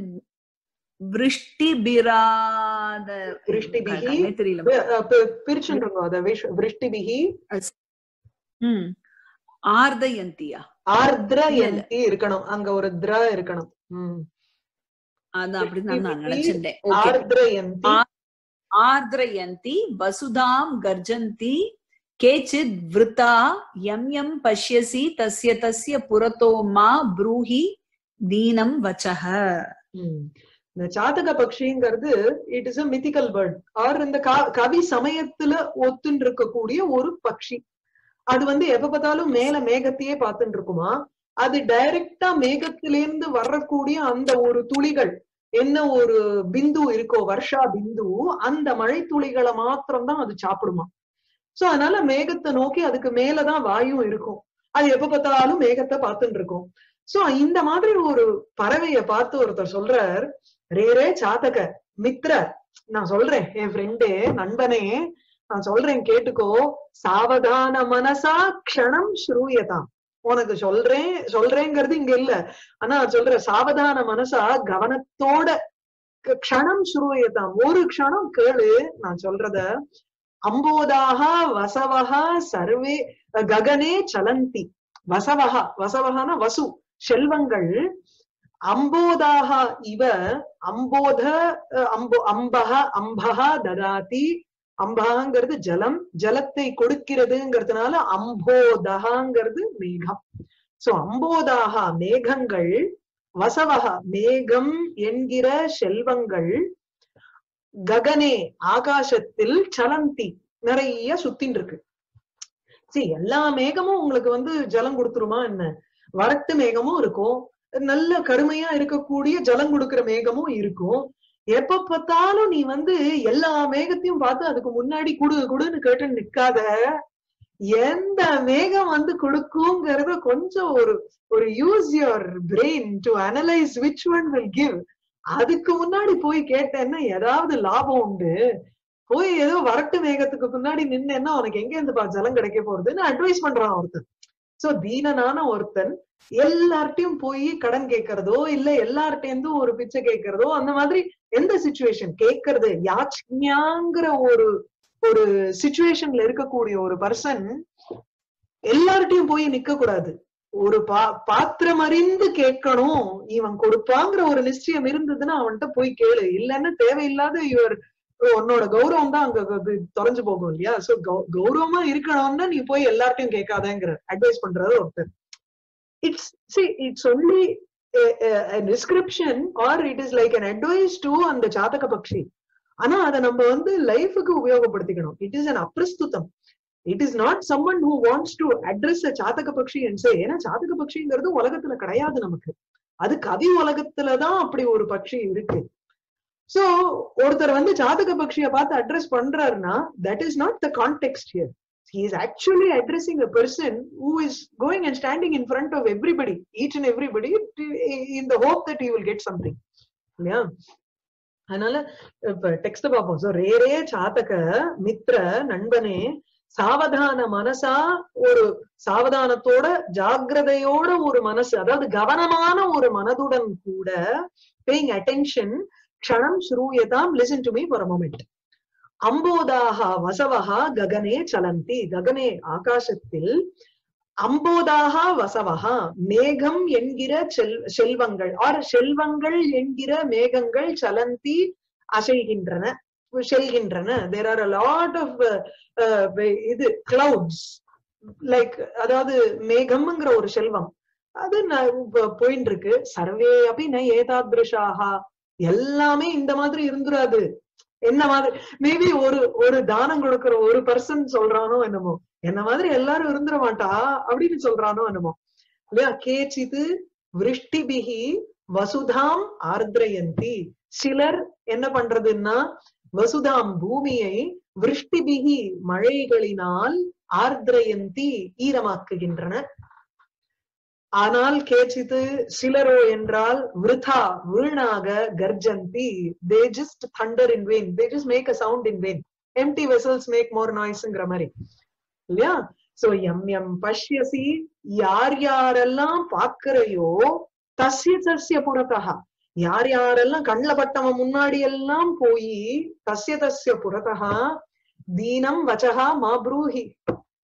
ವೃಷ್ಟಿಬಿರಾದ விருஷ்டிபிகி கண்ணே தெரியல பி- அஹ் பி- பிரிச்சுருங்க அத விஷ்- விருஷ்டிபிகி ಹ್ಮ್ ஆர்தயந்தியா ஆர்திரயந்தி இருக்கணும் அங்க ஒரு திர இருக்கணும் உம் அதான் அப்படின்னு நான் நினைச்சிருந்தேன் ஓகே ஆர்திரயந்தி ஆர்திரயந்தி வசுதாம் கர்ஜந்தி கேச்சித் விருத்தா யம் யம் பஷ்யசி தஸ்ய தஸ்ய புரத்தோ மா ப்ரூஹி தீனம் வச்சக உம் இந்த சாதக பக்ஷிங்கிறது it is a mythical bird or இந்த கா- கவி சமயத்துல ஒத்துன்னு இருக்கக்கூடிய ஒரு பக்ஷி அது வந்து எப்ப பார்த்தாலும் மேல மேகத்தையே பார்த்துட்டு இருக்குமா அது டைரக்டா மேகத்திலேருந்து வரக்கூடிய அந்த ஒரு துளிகள் என்ன ஒரு பிந்து இருக்கோ வர்ஷா பிந்து அந்த மழை துளிகளை மாத்திரம் தான் அது சாப்பிடுமா சோ அதனால மேகத்தை நோக்கி அதுக்கு மேலதான் வாயும் இருக்கும் அது எப்ப பார்த்தாலும் மேகத்தை பார்த்துட்டு இருக்கும் சோ இந்த மாதிரி ஒரு பறவைய பார்த்து ஒருத்தர் சொல்றார் ரே ரே சாத்தக மித்ர நான் சொல்றேன் என் ஃப்ரெண்டே நண்பனே நான் சொல்றேன் கேட்டுக்கோ சாவதான மனசா க்ஷணம் ஸ்ரூயதாம் உனக்கு சொல்றேன் சொல்றேங்கிறது இங்க இல்ல ஆனா சொல்ற சாவதான மனசா கவனத்தோட க- க்ஷணம் ஸ்ரூயதாம் ஒரு க்ஷணம் கேளு நான் சொல்றத அம்போதாக வசவஹா சர்வே ககனே சலந்தி வசவஹா வசவஹான வசு செல்வங்கள் அம்போதாக இவ அம்போத அஹ், அம்போ அம்பக அம்பக ததாதி அம்பகாங்கிறது ஜலம் ஜலத்தை கொடுக்கிறதுங்கிறதுனால அம்போதகாங்கிறது மேகம் சோ அம்போதாக மேகங்கள் வசவக மேகம் என்கிற செல்வங்கள் ககனே ஆகாசத்தில் சலந்தி நிறைய சுத்தின்னு இருக்கு see எல்லா மேகமும் உங்களுக்கு வந்து ஜலம் கொடுத்துருமா என்ன வறட்டு மேகமும் இருக்கும் நல்ல கருமையா இருக்கக்கூடிய ஜலம் கொடுக்கிற மேகமும் இருக்கும் எப்ப பார்த்தாலும் நீ வந்து எல்லா மேகத்தையும் பார்த்து அதுக்கு முன்னாடி குடு குடுன்னு கேட்டு நிக்காத எந்த மேகம் வந்து கொடுக்குங்கிறத கொஞ்சம் ஒரு ஒரு use your brain to analyse which one will give அதுக்கு முன்னாடி போய் கேட்டேன்னா ஏதாவது லாபம் உண்டு போய் ஏதோ வரட்டு மேகத்துக்கு முன்னாடி நின்னேன்னா உனக்கு எங்க இருந்து பா ஜலம் கிடைக்க போறதுன்னு அட்வைஸ் பண்றான் ஒருத்தன் சோ தீனனான ஒருத்தன் எல்லார்ட்டையும் போய் கடன் கேட்கறதோ இல்ல எல்லார்ட்டேந்து ஒரு பிச்சை கேட்கறதோ அந்த மாதிரி எந்த சுச்சுவேஷன் கேட்கறது யாச்சியாங்கிற ஒரு ஒரு சுச்சுவேஷன்ல இருக்கக்கூடிய ஒரு பர்சன் எல்லார்ட்டையும் போய் நிக்க கூடாது ஒரு பா பாத்திரம் அறிந்து கேட்கணும் இவன் கொடுப்பாங்கிற ஒரு நிச்சயம் இருந்ததுன்னா அவன்கிட்ட போய் கேளு இல்லைன்னா தேவையில்லாத இவர் உன்னோட கௌரவம் தான் அங்க அது தொலைஞ்சு போகும் இல்லையா சோ கௌரவமா இருக்கணும்னா நீ போய் எல்லார்ட்டையும் கேட்காதங்கிற அட்வைஸ் பண்றது ஒருத்தர் it's see it's only description or it is like an advice to அந்த ஜாதக பக்ஷி ஆனா அதை நம்ம வந்து லைஃபுக்கு உபயோகப்படுத்திக்கணும் இட் இஸ் அன் அப்பிரஸ்துதம் it is not someone who wants to address a சாதக பக்ஷி சே ஏன்னா சாதக பக்ஷிங்கிறது உலகத்துல கிடையாது நமக்கு அது கவி உலகத்துலதான் அப்படி ஒரு பக்ஷி இருக்கு சோ ஒருத்தர் வந்து ஜாதக பக்ஷிய பார்த்து அட்ரஸ் பண்றாருன்னா that is not the context here he is actually addressing a person who is going and standing in front of everybody each and everybody to- in the hope that he will get something இல்லையா அதனால இப்ப text பார்ப்போம் so ரேரே சாத்தக மித்ர நண்பனே சாவதான மனசா ஒரு சாவதானத்தோட ஜாகிரதையோட ஒரு மனசு அதாவது கவனமான ஒரு மனதுடன் கூட பேயிங் அட்டென்ஷன் க்ஷணம் ஸ்ரூயதாம் listen to me for a moment அம்போதாக வசவஹா ககனே சலந்தி ககனே ஆகாசத்தில் அம்போதாக வசவஹா மேகம் என்கிற செல் செல்வங்கள் ஆர் செல்வங்கள் என்கிற மேகங்கள் சலந்தி அசைகின்றன செல்கின்றன there are a lot of இது கிளவுட்ஸ் லைக் அதாவது மேகம்ங்கிற ஒரு செல்வம் அது ந- ப- போயின்னு இருக்கு சர்வே அப்படி ந ஏதாத்ருஷாகா எல்லாமே இந்த மாதிரி இருந்துராது என்ன மாதிரி மேபி ஒரு ஒரு தானம் கொடுக்கிற ஒரு பர்சன் சொல்றானோ என்னமோ என்ன மாதிரி எல்லாரும் இருந்துட மாட்டா அப்படின்னு சொல்றானோ என்னமோ இல்லையா கேச்சிது விருஷ்டிபிகி வசுதாம் ஆர்திரயந்தி சிலர் என்ன பண்றதுன்னா வசுதாம் பூமியை விருஷ்டிபிகி மழைகளினால் ஆர்திரயந்தி ஈரமாக்குகின்றன ஆனால் கேச்சித்து சிலரோ என்றால் விருதா வீணாக கர்ஜந்தி they just thunder in vain they just make a sound in vain empty vessels make more நாய்ஸ்ங்கிற மாதிரி இல்லையா சோ எம் எம் பஷ்யசி யார் யாரெல்லாம் பாக்குறையோ தஸ்ய தஸ்ய புறத்தகா யார் யாரெல்லாம் கண்ணுல பட்டவன் முன்னாடி எல்லாம் போய் தஸ்ய தஸ்ய புறத்தகா தீனம் வச்சகா மா ப்ரூஹி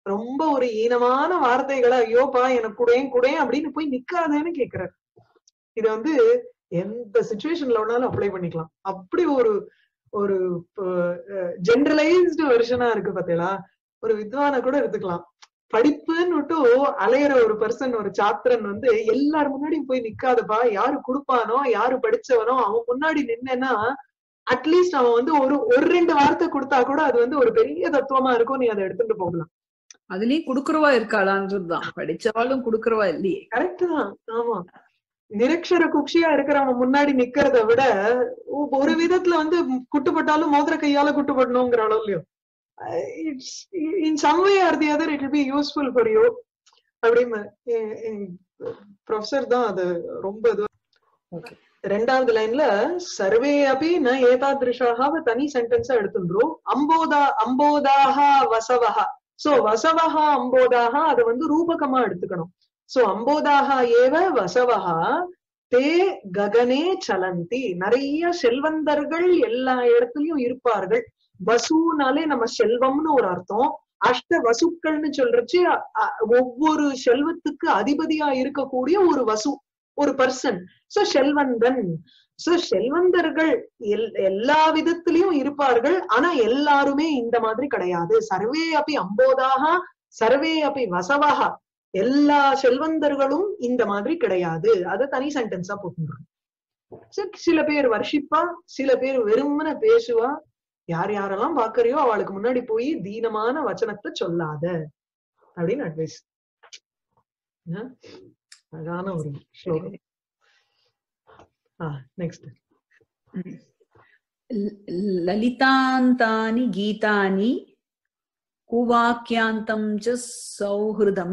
ரொம்ப ஒரு ஈனமான வார்த்தைகளை ஐயோப்பா எனக்கு குடேன் குடேன் அப்படின்னு போய் நிக்காதேன்னு கேக்குறாரு இது வந்து எந்த சுச்சுவேஷன்ல வேணாலும் அப்ளை பண்ணிக்கலாம் அப்படி ஒரு ஒரு ஜென்ரலைஸ்டு வெர்ஷனா இருக்கு பாத்தீங்களா ஒரு வித்வான கூட எடுத்துக்கலாம் படிப்புன்னு விட்டு அலையிற ஒரு பர்சன் ஒரு சாத்திரன் வந்து எல்லார் முன்னாடியும் போய் நிக்காதப்பா யாரு கொடுப்பானோ யாரு படிச்சவனோ அவன் முன்னாடி நின்னேன்னா அட்லீஸ்ட் அவன் வந்து ஒரு ஒரு ரெண்டு வார்த்தை கொடுத்தா கூட அது வந்து ஒரு பெரிய தத்துவமா இருக்கும் நீ அதை எடுத்துட்டு போகலாம் அதுலயும் குடுக்கறவா இருக்காளான்றதுதான் படிச்சவாளும் குடுக்கறவா இல்லையே கரெக்ட் தான் ஆமா நிரக்ஷர குக்ஷியா இருக்கிறவன் முன்னாடி நிக்கிறத விட ஒ- ஒரு விதத்துல வந்து குட்டுப்பட்டாலும் மோதிர கையால குட்டுப்படணுங்கிற அளவுலயும் it's in some way or the other it will be useful for you அப்படின்னு ப்ரொஃபசர் தான் அது ரொம்ப இது ரெண்டாவது லைன்ல சர்வே அப்படி ந ஏதாதிருஷாக தனி சென்டென்ஸா எடுத்துன்றோம் அம்போதா அம்போதாக வசவஹா சோ வசவஹா அம்போதாக அதை வந்து ரூபகமா எடுத்துக்கணும் சோ அம்போதாக ஏவ வசவஹா தே ககனே சலந்தி நிறைய செல்வந்தர்கள் எல்லா இடத்துலயும் இருப்பார்கள் வசுனாலே நம்ம செல்வம்னு ஒரு அர்த்தம் அஷ்ட வசுக்கள்னு சொல்றச்சு அ- அ- ஒவ்வொரு செல்வத்துக்கு அதிபதியா இருக்கக்கூடிய ஒரு வசு ஒரு பர்சன் சோ செல்வந்தன் சோ செல்வந்தர்கள் எல் எல்லா விதத்திலயும் இருப்பார்கள் ஆனா எல்லாருமே இந்த மாதிரி கிடையாது சர்வே அப்படி அம்போதாக சர்வே அப்படி வசவஹா எல்லா செல்வந்தர்களும் இந்த மாதிரி கிடையாது அது தனி சென்டென்ஸா போட்டுருக்கோம் சில பேர் வர்ஷிப்பா சில பேர் வெறுமன பேசுவா யார் யாரெல்லாம் பாக்குறியோ அவளுக்கு முன்னாடி போய் தீனமான வச்சனத்தை சொல்லாத அப்படின்னு அட்வைஸ் அழகான ஒரு ஸ்லோகம் நெக்ஸ்ட் ल- ललितान्तानि गीतानि कुवाक्यान्तं च सौहृदं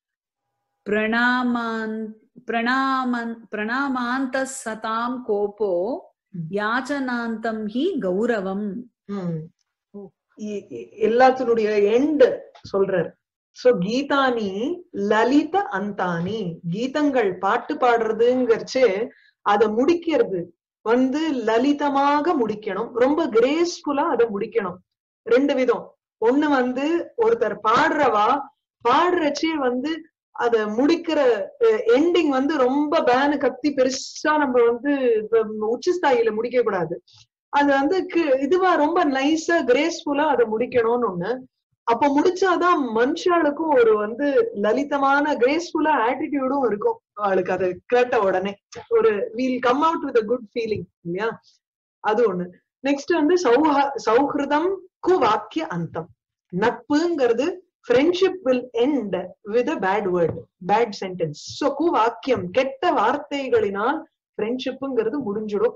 प्रणामान् प्रणामन् प्रणामान्तः सतां कोपो याचनान्तं हि गौरवम् ம். இ- இ- எல்லாத்தினுடைய எண்ட் சொல்றார் சோ கீதானி லலித அந்தானி கீதங்கள் பாட்டு பாடுறதுங்கிறச்சு அத முடிக்கிறது வந்து லலிதமாக முடிக்கணும் ரொம்ப கிரேஸ்ஃபுல்லா அதை முடிக்கணும் ரெண்டு விதம் ஒண்ணு வந்து ஒருத்தர் பாடுறவா பாடுறச்சே வந்து அத முடிக்கிற எண்டிங் வந்து ரொம்ப பேனு கத்தி பெருசா நம்ம வந்து வ- உச்சஸ்தாயில முடிக்க கூடாது அது வந்து கி- இதுவா ரொம்ப நைஸா கிரேஸ்ஃபுல்லா அதை முடிக்கணும்னு ஒண்ணு அப்ப முடிச்சாதான் மனுஷாளுக்கும் ஒரு வந்து லலிதமான கிரேஸ்ஃபுல்லா ஆட்டிடியூடும் இருக்கும் அவளுக்கு அதை கேட்ட உடனே ஒரு will come out with good feeling இல்லையா அது ஒண்ணு நெக்ஸ்ட் வந்து சௌஹ சௌஹிருதம் கு வாக்கிய அந்தம் நட்புங்கிறது friendship will end with a bad word bad sentence so கு வாக்கியம் கெட்ட வார்த்தைகளினால் ஃப்ரெண்ட்ஷிப்புங்கிறது முடிஞ்சிடும்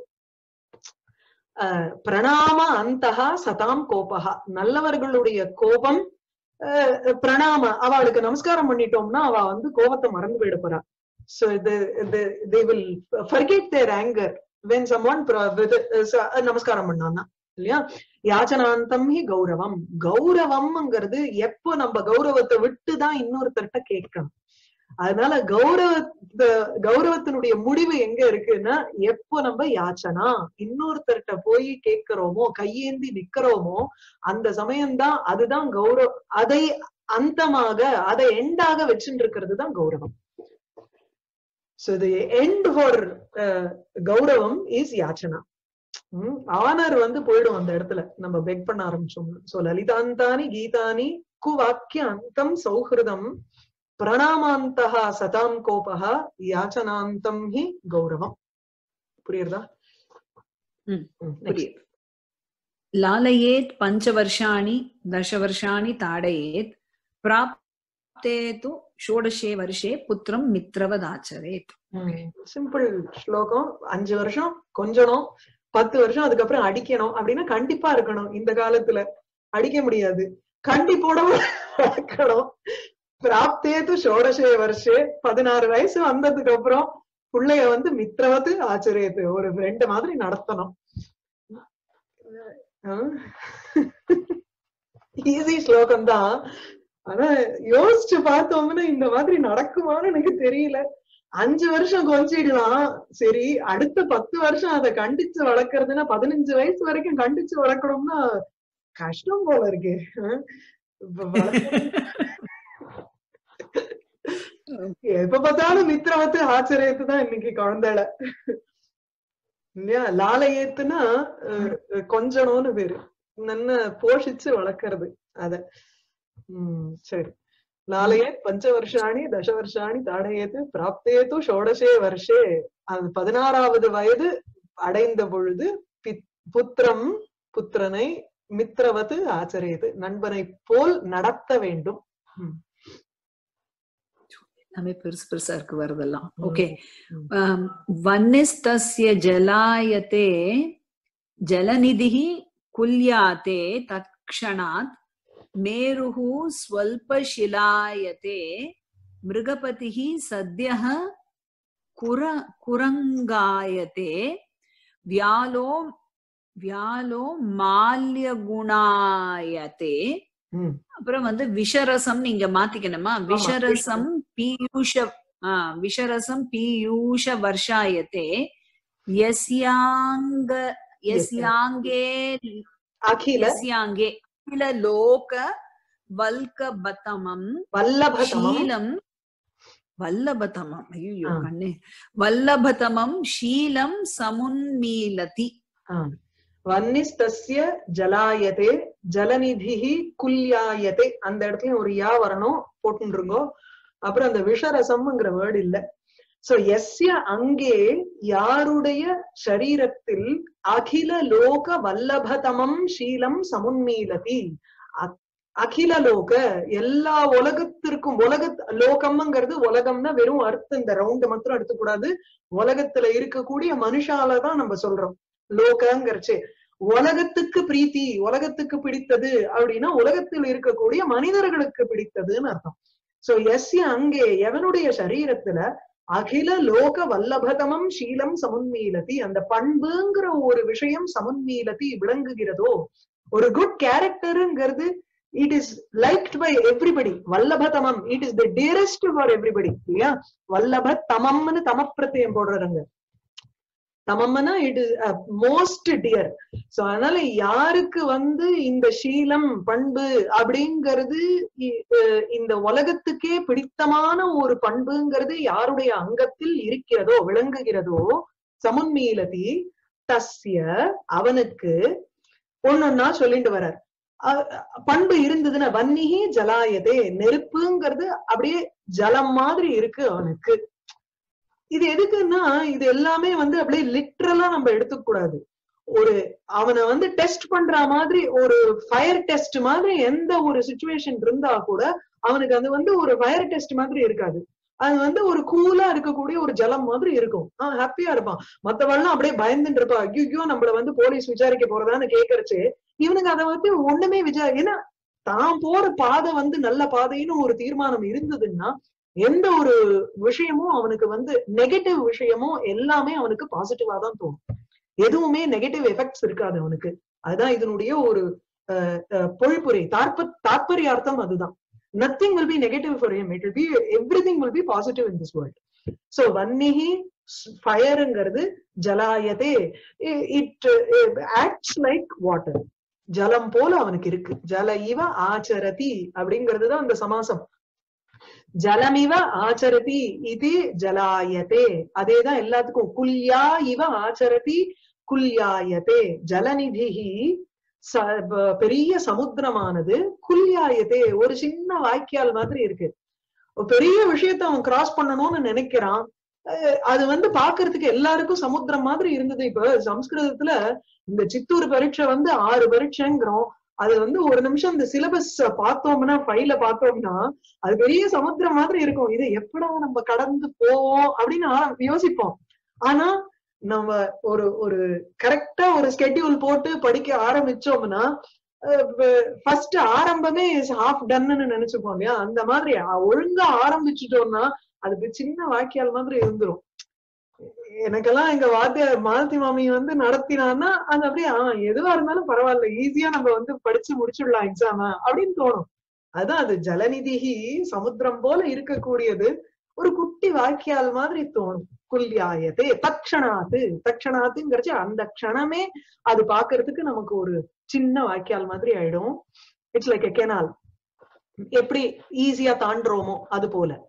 அஹ் பிரணாம அந்தகா சதாம் கோபகா நல்லவர்களுடைய கோபம் அஹ் பிரணாம அவளுக்கு நமஸ்காரம் பண்ணிட்டோம்னா அவ வந்து கோபத்தை மறந்து போயிட போறா சோ இது they will forget their anger when someone நமஸ்காரம் பண்ணான்னா இல்லையா யாச்சனாந்தம் ஹி கௌரவம் கௌரவம்ங்கிறது எப்போ நம்ம கௌரவத்தை விட்டு தான் இன்னொருத்தர்கிட்ட கேட்கணும் அதனால கௌரவ கௌரவத்தினுடைய முடிவு எங்க இருக்குன்னா எப்போ நம்ம யாச்சனா இன்னொருத்தர்கிட்ட போய் கேட்கிறோமோ கையேந்தி நிக்கிறோமோ அந்த சமயம்தான் அதுதான் கௌரவ அதை அந்தமாக அதை எண்டாக வச்சுட்டு இருக்கிறது தான் கௌரவம் சோ தி எண்ட் ஃபார் கௌரவம் இஸ் யாச்சனா ஆனர் வந்து போயிடும் அந்த இடத்துல நம்ம பெக் பண்ண ஆரம்பிச்சோம்னா சோ லலிதாந்தானி கீதானி குவாக்கிய அந்தம் சௌஹிருதம் பிரணாமாந்தா சதாம் கோபா யாச்சனாந்தம் ஹி கௌரவம் புரியுறதா ம், ம், next. புரியுது लालयेत् पञ्चवर्षाणि दशवर्षाणि ताडयेत् प्राप्ते तु षोडशे वर्षे पुत्रं मित्रवदाचरेत् சிம்பிள் ஸ்லோகம் அஞ்சு வருஷம் கொஞ்சணும் பத்து வருஷம் அதுக்கப்புறம் அடிக்கணும் அப்படின்னா கண்டிப்பா இருக்கணும் இந்த காலத்துல அடிக்க முடியாது கண்டிப்போட வளர்க்கணும் பிராப்தேது ஷோடசே வருஷே பதினாறு வயசு வந்ததுக்கு அப்புறம் பிள்ளைய வந்து மித்திரவத்து ஆச்சரியத்து ஒரு ஃப்ரெண்ட் மாதிரி நடத்தணும் ஈஸி ஸ்லோகம் தான் ஆனா யோசிச்சு பார்த்தோம்னா இந்த மாதிரி நடக்குமான்னு எனக்கு தெரியல அஞ்சு வருஷம் கொஞ்சிடலாம் சரி அடுத்த பத்து வருஷம் அதை கண்டிச்சு வளர்க்கறதுன்னா பதினஞ்சு வயசு வரைக்கும் கண்டிச்சு வளர்க்கணும்னா கஷ்டம் போல இருக்கு அஹ் இப்ப வளர்க்கணும். எப்ப பார்த்தாலும் மித்திரவத்து ஆச்சரியத்து தான் இன்னைக்கு குழந்தைல இல்லையா லாலையேத்துனா அஹ், கொஞ்சணும்னு பேரு நல்ல போஷிச்சு வளர்க்கறது அத உம் சரி லாலையே பஞ்ச வருஷாணி தச வருஷாணி தாடயேத்து பிராப்தேது ஷோடசே வருஷே அது பதினாறாவது வயது அடைந்த பொழுது பித்- புத்திரம் புத்திரனை மித்திரவத்து ஆச்சரியது நண்பனை போல் நடத்த வேண்டும் உம் எல்லாமே பெருசு பெருசா இருக்கு வருதெல்லாம் ம். ஓகே ம். வன்னிஸ்தஸ்ய ஜலாயதே ஜலநிதிः कुल्याते तत्क्षणात् मेरुः स्वल्पशिलायते मृगपतिः सद्यः कुर कुरङ्गायते व्यालो व्यालो माल्यगुणायते உம் அப்புறம் வந்து விஷரசம் நீங்க மாத்திக்கணுமா விஷரசம் பீயூஷ ஆ, விஷரசம் பீயூஷ வர்ஷாயத்தே யஸ்யாங்க யஸ்யாங்கே அகில யஸ்யாங்கே அகில லோக வல்கபதமம் வல்லபதமம் ஷீலம் வல்லபதமம் ஐயோ ஆ. கண்ணே வல்லபதமம் ஷீலம் சமுன்மீலதி வன்னிஸ்தஸ்ய ஜலாயதே ஜலநிதிஹி குல்யாயதே அந்த இடத்துல ஒரு யா வரணும் போட்டுருங்கோ அப்புறம் அந்த விஷரசம்ங்கிற வேர்டு இல்ல சோ எஸ்ய அங்கே யாருடைய சரீரத்தில் அகில லோக வல்லபதமம் ஷீலம் சமுன்மீலதி அ- அகில லோக எல்லா உலகத்திற்கும் உலக லோகம்ங்கிறது உலகம்னா வெறும் அர்த்தம் இந்த ரவுண்ட் மாத்திரம் எடுத்துக்கூடாது உலகத்துல இருக்கக்கூடிய மனுஷால தான் நம்ம சொல்றோம் லோகங்கிறச்சு உலகத்துக்கு பிரீத்தி உலகத்துக்கு பிடித்தது அப்படின்னா உலகத்தில் இருக்கக்கூடிய மனிதர்களுக்கு பிடித்ததுன்னு அர்த்தம் சோ எஸ்ய அங்கே எவனுடைய சரீரத்துல அகில லோக வல்லபதமம் சீலம் சமுன்மீலதி அந்த பண்புங்கிற ஒரு விஷயம் சமுன்மீலதி விளங்குகிறதோ ஒரு குட் கேரக்டருங்கிறது it is liked by everybody வல்லபதமம் it is the dearest for everybody இல்லையா வல்லப தமம்னு தமப்பிரத்தியம் போடுறாங்க தமம்னா it is most dear so அதனால யாருக்கு வந்து இந்த சீலம் பண்பு அப்படிங்கிறது இ- அஹ் இந்த உலகத்துக்கே பிடித்தமான ஒரு பண்புங்கிறது யாருடைய அங்கத்தில் இருக்கிறதோ விளங்குகிறதோ சமுன்மீலதி தஸ்ய அவனுக்கு ஒன்னொன்னா சொல்லிட்டு வர்றார் அ- பண்பு இருந்ததுன்னா வன்னிகி ஜலாயதே நெருப்புங்கிறது அப்படியே ஜலம் மாதிரி இருக்கு அவனுக்கு இது எதுக்குன்னா இது எல்லாமே வந்து அப்படியே லிட்ரலா நம்ம எடுத்துக்க கூடாது ஒரு அவனை வந்து டெஸ்ட் பண்ற மாதிரி ஒரு ஃபயர் டெஸ்ட் மாதிரி எந்த ஒரு சுச்சுவேஷன் இருந்தா கூட அவனுக்கு அது வந்து ஒரு ஃபயர் டெஸ்ட் மாதிரி இருக்காது அது வந்து ஒரு கூலா இருக்கக்கூடிய ஒரு ஜலம் மாதிரி இருக்கும் ஆஹ் ஹாப்பியா இருப்பான் மத்தவெல்லாம் அப்படியே பயந்துட்டு இருப்பா ஐயோ நம்மள வந்து போலீஸ் விசாரிக்க போறதான்னு கேக்குறச்சு இவனுக்கு அதை வந்து ஒண்ணுமே விசாரி ஏன்னா தான் போற பாதை வந்து நல்ல பாதைன்னு ஒரு தீர்மானம் இருந்ததுன்னா எந்த ஒரு விஷயமும் அவனுக்கு வந்து நெகட்டிவ் விஷயமும் எல்லாமே அவனுக்கு பாசிட்டிவா தான் தோணும் எதுவுமே நெகட்டிவ் எஃபெக்ட்ஸ் இருக்காது அவனுக்கு அதுதான் இதனுடைய ஒரு அஹ், அஹ், பொழிப்புரை தாற்ப தாற்பயார்த்தம் அதுதான் nothing will be negative for him it will be everything will be positive in this world so வன்னிஹி ஃபயருங்கிறது ஜலாயதே இட் ஆக்ட்ஸ் லைக் வாட்டர் ஜலம் போல அவனுக்கு இருக்கு ஜல இவ ஆச்சரதி அப்படிங்கிறதுதான் அந்த சமாசம் ஜலமிவ ஆச்சரதி இது ஜலாயதே அதேதான் எல்லாத்துக்கும் குல்யா இவ ஆச்சரதி குல்யாயதே ஜலநிதிஹி ச- ப- பெரிய சமுத்திரமானது குல்யாயதே ஒரு சின்ன வாய்க்கால் மாதிரி இருக்கு ஒரு பெரிய விஷயத்த அவன் கிராஸ் பண்ணணும்னு நினைக்கிறான் அஹ் அது வந்து பாக்குறதுக்கு எல்லாருக்கும் சமுத்திரம் மாதிரி இருந்தது இப்ப சம்ஸ்கிருதத்துல இந்த சித்தூர் பரீட்சை வந்து ஆறு பரீட்சைங்கிறோம் அது வந்து ஒரு நிமிஷம் இந்த சிலபஸ் பார்த்தோம்னா ஃபைல பார்த்தோம்னா அது பெரிய சமுத்திரம் மாதிரி இருக்கும் இது எப்படா நம்ம கடந்து போவோம் அப்படின்னு ஆ- யோசிப்போம் ஆனா நம்ம ஒரு ஒரு கரெக்டா ஒரு ஸ்கெட்யூல் போட்டு படிக்க ஆரம்பிச்சோம்னா ஃபர்ஸ்ட் ஆரம்பமே ஹாஃப் டன்னு நினைச்சுப்போம் இல்லையா அந்த மாதிரி அ- ஒழுங்கா ஆரம்பிச்சுட்டோம்னா அதுக்கு சின்ன வாக்கியால் மாதிரி இருந்துரும் எனக்கெல்லாம் எங்க வாத்தியார் மாலதி மாமி வந்து நடத்தினான்னா அது அப்படியே ஆஹ் எதுவா இருந்தாலும் பரவாயில்ல ஈஸியா நம்ம வந்து படிச்சு முடிச்சிடலாம் எக்ஸாம அப்படின்னு தோணும் அதான் அது ஜலநிதிகி சமுத்திரம் போல இருக்கக்கூடியது ஒரு குட்டி வாக்கியால் மாதிரி தோணும் குல்யாயதே தக்ஷணாத்து தக்ஷணாத்துங்கிறச்சு அந்த க்ஷணமே அது பாக்குறதுக்கு நமக்கு ஒரு சின்ன வாக்கியால் மாதிரி ஆயிடும் இட்ஸ் லைக் எ கெனால் எப்படி ஈஸியா தாண்டுறோமோ அது போல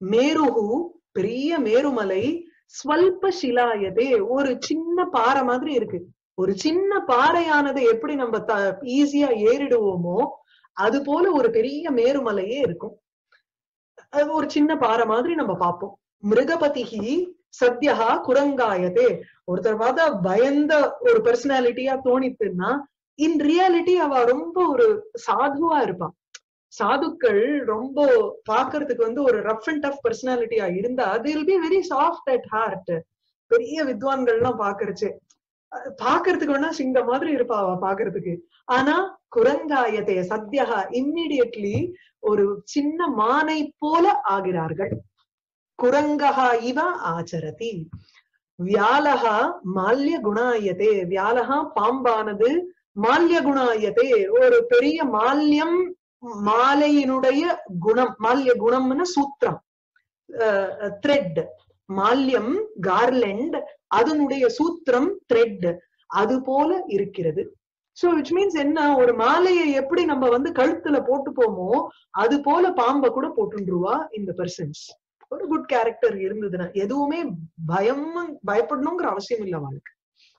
மேருகு பெரிய மேருமலை ஸ்வல்ப சிலாயதே ஒரு சின்ன பாறை மாதிரி இருக்கு ஒரு சின்ன பாறையானதை எப்படி நம்ம ஈஸியா ஏறிடுவோமோ அது போல ஒரு பெரிய மேருமலையே இருக்கும் அது ஒரு சின்ன பாறை மாதிரி நம்ம பார்ப்போம் மிருகபதிகி சத்யா குரங்காயதே ஒருத்தர் பார்த்தா பயந்த ஒரு பர்சனாலிட்டியா தோணித்துன்னா இன் ரியாலிட்டி அவ ரொம்ப ஒரு சாதுவா இருப்பான் சாதுக்கள் ரொம்ப பாக்குறதுக்கு வந்து ஒரு ரஃப் அண்ட் டஃப் பர்சனாலிட்டியா இருந்தா still be very soft at heart பெரிய வித்வான்கள்லாம் பாக்குறச்சு பாக்குறதுக்கு வேணா சிங்க மாதிரி இருப்பா அவ பாக்குறதுக்கு ஆனா குரங்காயத்தை சத்யா இம்மிடியட்லி ஒரு சின்ன மானை போல ஆகிறார்கள் குரங்கஹா இவ ஆச்சரதி வியாலகா மால்ய குணாயதே வியாலகா பாம்பானது மால்ய குணாயதே ஒரு பெரிய மால்யம் மாலையினுடைய குணம் மால்ய குணம்னு சூத்திரம் த்ரெட் மால்யம் கார்லெண்ட் அதனுடைய சூத்திரம் த்ரெட் அது போல இருக்கிறது சோ விச் மீன்ஸ் என்ன ஒரு மாலையை எப்படி நம்ம வந்து கழுத்துல போட்டு போமோ அது போல பாம்ப கூட போட்டுருவா இந்த பர்சன்ஸ் ஒரு குட் கேரக்டர் இருந்ததுன்னா எதுவுமே பயம் பயப்படணுங்கிற அவசியம் இல்ல அவளுக்கு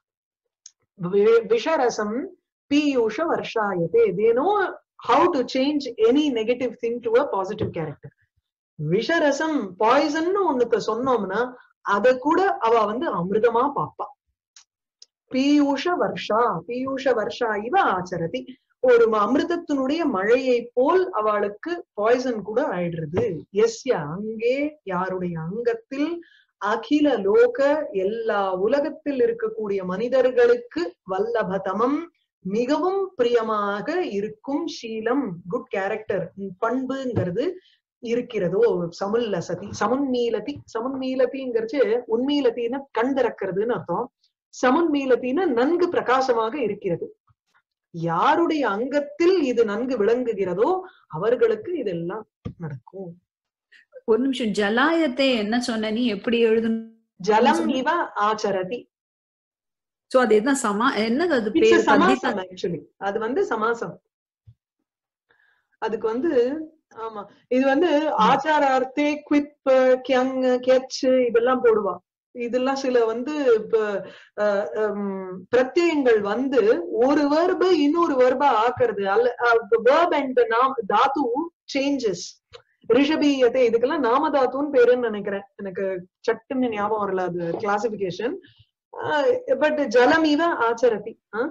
விஷரசம் பீயூஷ வர்ஷாயதே they know how to change any negative thing to a positive character விஷரசம் பாய்சன் ஒண்ணுத்த சொன்னோம்னா அத கூட அவ வந்து அமிர்தமா பாப்பா பீயூஷ வர்ஷா பீயூஷ வர்ஷா இவ ஆச்சரதி ஒரு அமிர்தத்தினுடைய மழையை போல் அவளுக்கு பாய்சன் கூட ஆயிடுறது எஸ்ய அங்கே யாருடைய அங்கத்தில் அகில லோக எல்லா உலகத்தில் இருக்கக்கூடிய மனிதர்களுக்கு வல்லபதமம் மிகவும் பிரியமாக இருக்கும் சீலம் குட் கேரக்டர் பண்புங்கிறது இருக்கிறதோ சமுல்லசதி சமுன்மீலதி சமுன்மீலதிங்கிறச்சு உண்மீலத்தின்னு கண் திறக்கிறதுன்னு அர்த்தம் சமுன்மீலத்தின்னு நன்கு பிரகாசமாக இருக்கிறது யாருடைய அங்கத்தில் இது நன்கு விளங்குகிறதோ அவர்களுக்கு இதெல்லாம் நடக்கும் ஒரு நிமிஷம் ஜலாயத்தை என்ன சொன்ன நீ எப்படி எழுதணும் ஜலம் இவ ஆச்சரதி சோ அது என்ன சமா என்னது அது இட்ஸ் பேர் சமாசம் ஆக்சுவலி அது வந்து சமாசம் அதுக்கு வந்து ஆமா இது வந்து ஆச்சாரார்த்தே குவிப் கியங் கெச் இதெல்லாம் போடுவா இதெல்லாம் சில வந்து இப்ப அஹ், ஹம், பிரத்யயங்கள் வந்து ஒரு வேர்பு இன்னொரு வேர்பா ஆக்குறது அல்ல வேர்ப் அண்ட் நாம் தாத்து சேஞ்சஸ் ரிஷபீயத்தை இதுக்கெல்லாம் நாம தாத்துன்னு பேருன்னு நினைக்கிறேன் எனக்கு சட்டுன்னு ஞாபகம் வரல அது கிளாசிபிகேஷன் பட் ஜலம் இவ ஆச்சரதி ஆ?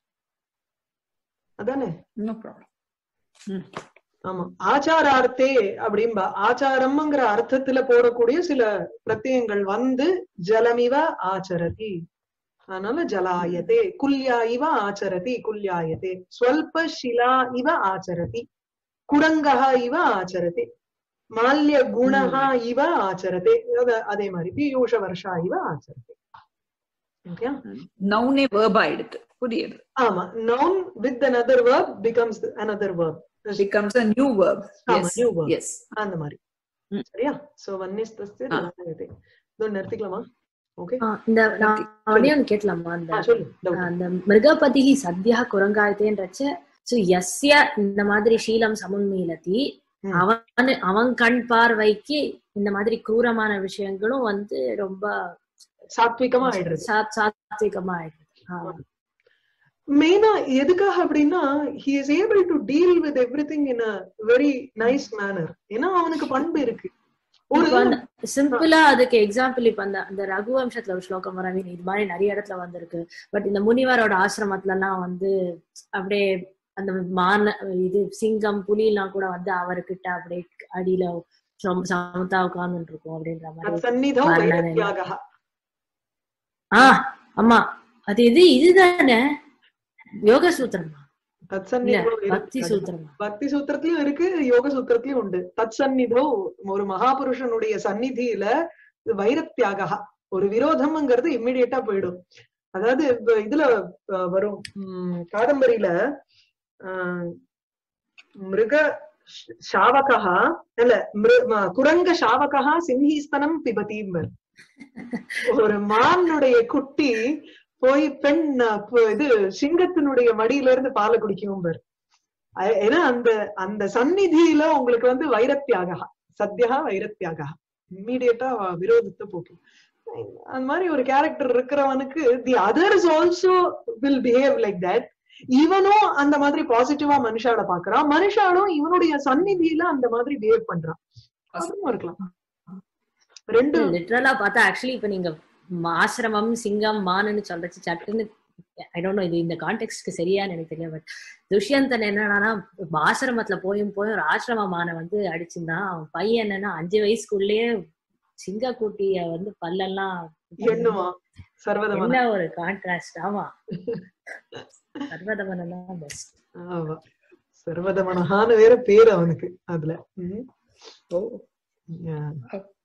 அதானே நோ ப்ராப்ளம் ஆமா ஆச்சாரார்த்தே அப்படிம்பா ஆச்சாரம்ங்கிற அர்த்தத்துல போடக்கூடிய சில பிரத்யங்கள் வந்து ஜலமிவ ஆச்சரதி அதனால ஜலாயதே குல்யா இவ ஆச்சரதி குல்யாயதே ஸ்வல்ப ஷிலா இவ ஆச்சரதி குரங்கஹ இவ ஆச்சரதி மால்ய குணஹா இவ ஆச்சரதே அத- அதே மாதிரி பீயூஷ வருஷா இவ ஆச்சரதி ஓகே நவுனே வேர்ப் ஆயிடுது புரியுது ஆமா noun with another verb becomes the- another verb becomes a new verb ஆமா, yes new verb. yes அந்த மாதிரி ம். சரியா சோ வன்னிஸ்தஸ்து ஆ. ஜலாயதே இதோ நிறுத்திக்கலாமா ஓகே ஆ, இந்த நான் உடனே ஒண்ணு கேட்கலாமா அந்த சொல்லு doubt. அந்த மிருகபதி சத்யா குரங்காயத்தேன்றச்ச சோ எஸ்ய இந்த மாதிரி ஷீலம் சமுன்மீலதி ம். அவன் அவன் கண் பார்வைக்கு இந்த மாதிரி கிரூரமான விஷயங்களும் வந்து ரொம்ப சாத்விகமா ஆயிடுறது சா- சாத்விகமா ஆயிடுது ஆ. மெயினா எதுக்காக அப்படின்னா he is able to deal with everything in a very nice manner ஏன்னா அவனுக்கு பண்பு இருக்கு ஒரு இப்ப அந்த சிம்பிளா அதுக்கு எக்ஸாம்பிள் இப்ப அந்த அந்த ரகுவம்சத்துல ஒரு ஸ்லோகம் வர இது மாதிரி நிறைய இடத்துல வந்திருக்கு பட் இந்த முனிவரோட ஆசிரமத்துல எல்லாம் வந்து அப்படியே அந்த மான இது சிங்கம் புலி எல்லாம் கூட வந்து அவர்கிட்ட அப்படியே அடியில ரொம்ப சமத்தா உட்கார்ந்துட்டு இருக்கும் அப்படின்ற மாதிரி சந்நிதோ வர்ணனை. வைரத்யாகः. ஆஹ் ஆமா அது இது இதுதானே யோக சூத்திரமா இல்ல தத்சந்நிதோ பக்தி வைரத்யாகः. சூத்திரமா பக்தி சூத்திரத்திலயும் இருக்கு யோக சூத்திரத்திலயும் உண்டு தத் சந்நிதோ ஒரு மகாபுருஷனுடைய சந்நிதியில வைரத்தியாக ஒரு விரோதம்ங்கிறது இம்மிடியட்டா போயிடும் அதாவது இப்ப இதுல அஹ், வரும் உம், காதம்பரியில ஆஹ், மிருக ஷ- சாவகா இல்ல மிரு- ம- குரங்க சாவகா சிம்ஹீஸ்தனம் பிபதீம்பர் ஒரு மானுடைய குட்டி போய் பெண் அஹ், பு- இது சிங்கத்தினுடைய மடியில இருந்து பாலை குடிக்கும் பார் அ- ஏன்னா அந்த அந்த சந்நிதியில உங்களுக்கு வந்து வைரத்தியாக சத்யா வைரத்தியாக இம்மீடியட்டா விரோதத்தை போக்கும் அந்த மாதிரி ஒரு கேரக்டர் இருக்கிறவனுக்கு the others also will behave like that இவனும் அந்த மாதிரி பாசிட்டிவா மனுஷால பாக்குறான் மனுஷாலும் இவனுடைய சந்நிதியில அந்த மாதிரி பிஹேவ் பண்றான் அதுவும் இருக்கலாம் ரெண்டு லிட்டரலா பார்த்தா ஆக்சுவலி இப்ப நீங்க ம- ஆசிரமம் சிங்கம் மானுன்னு சொல்றச்சு சட்டுன்னு ஐ டோன்ட் நோ இது இந்த கான்டெக்ட்க்கு சரியான்னு எனக்கு தெரியல பட் துஷ்யந்தன் என்னன்னா ஆசிரமத்துல போயும் போயும் ஒரு ஆசிரம மானை வந்து அடிச்சிருந்தான் அவன் பையன் என்னன்னா அஞ்சு வயசுக்குள்ளேயே சிங்க குட்டிய வந்து பல்லெல்லாம் எண்ணுமா சர்வதமான என்ன ஒரு கான்ட்ராஸ்ட் ஆமா சர்வதமனம் தான் பெஸ்ட் ஆமா சர்வதமனஹான்னு வேற பேர் அவனுக்கு அதுல ம். ஓ Yeah.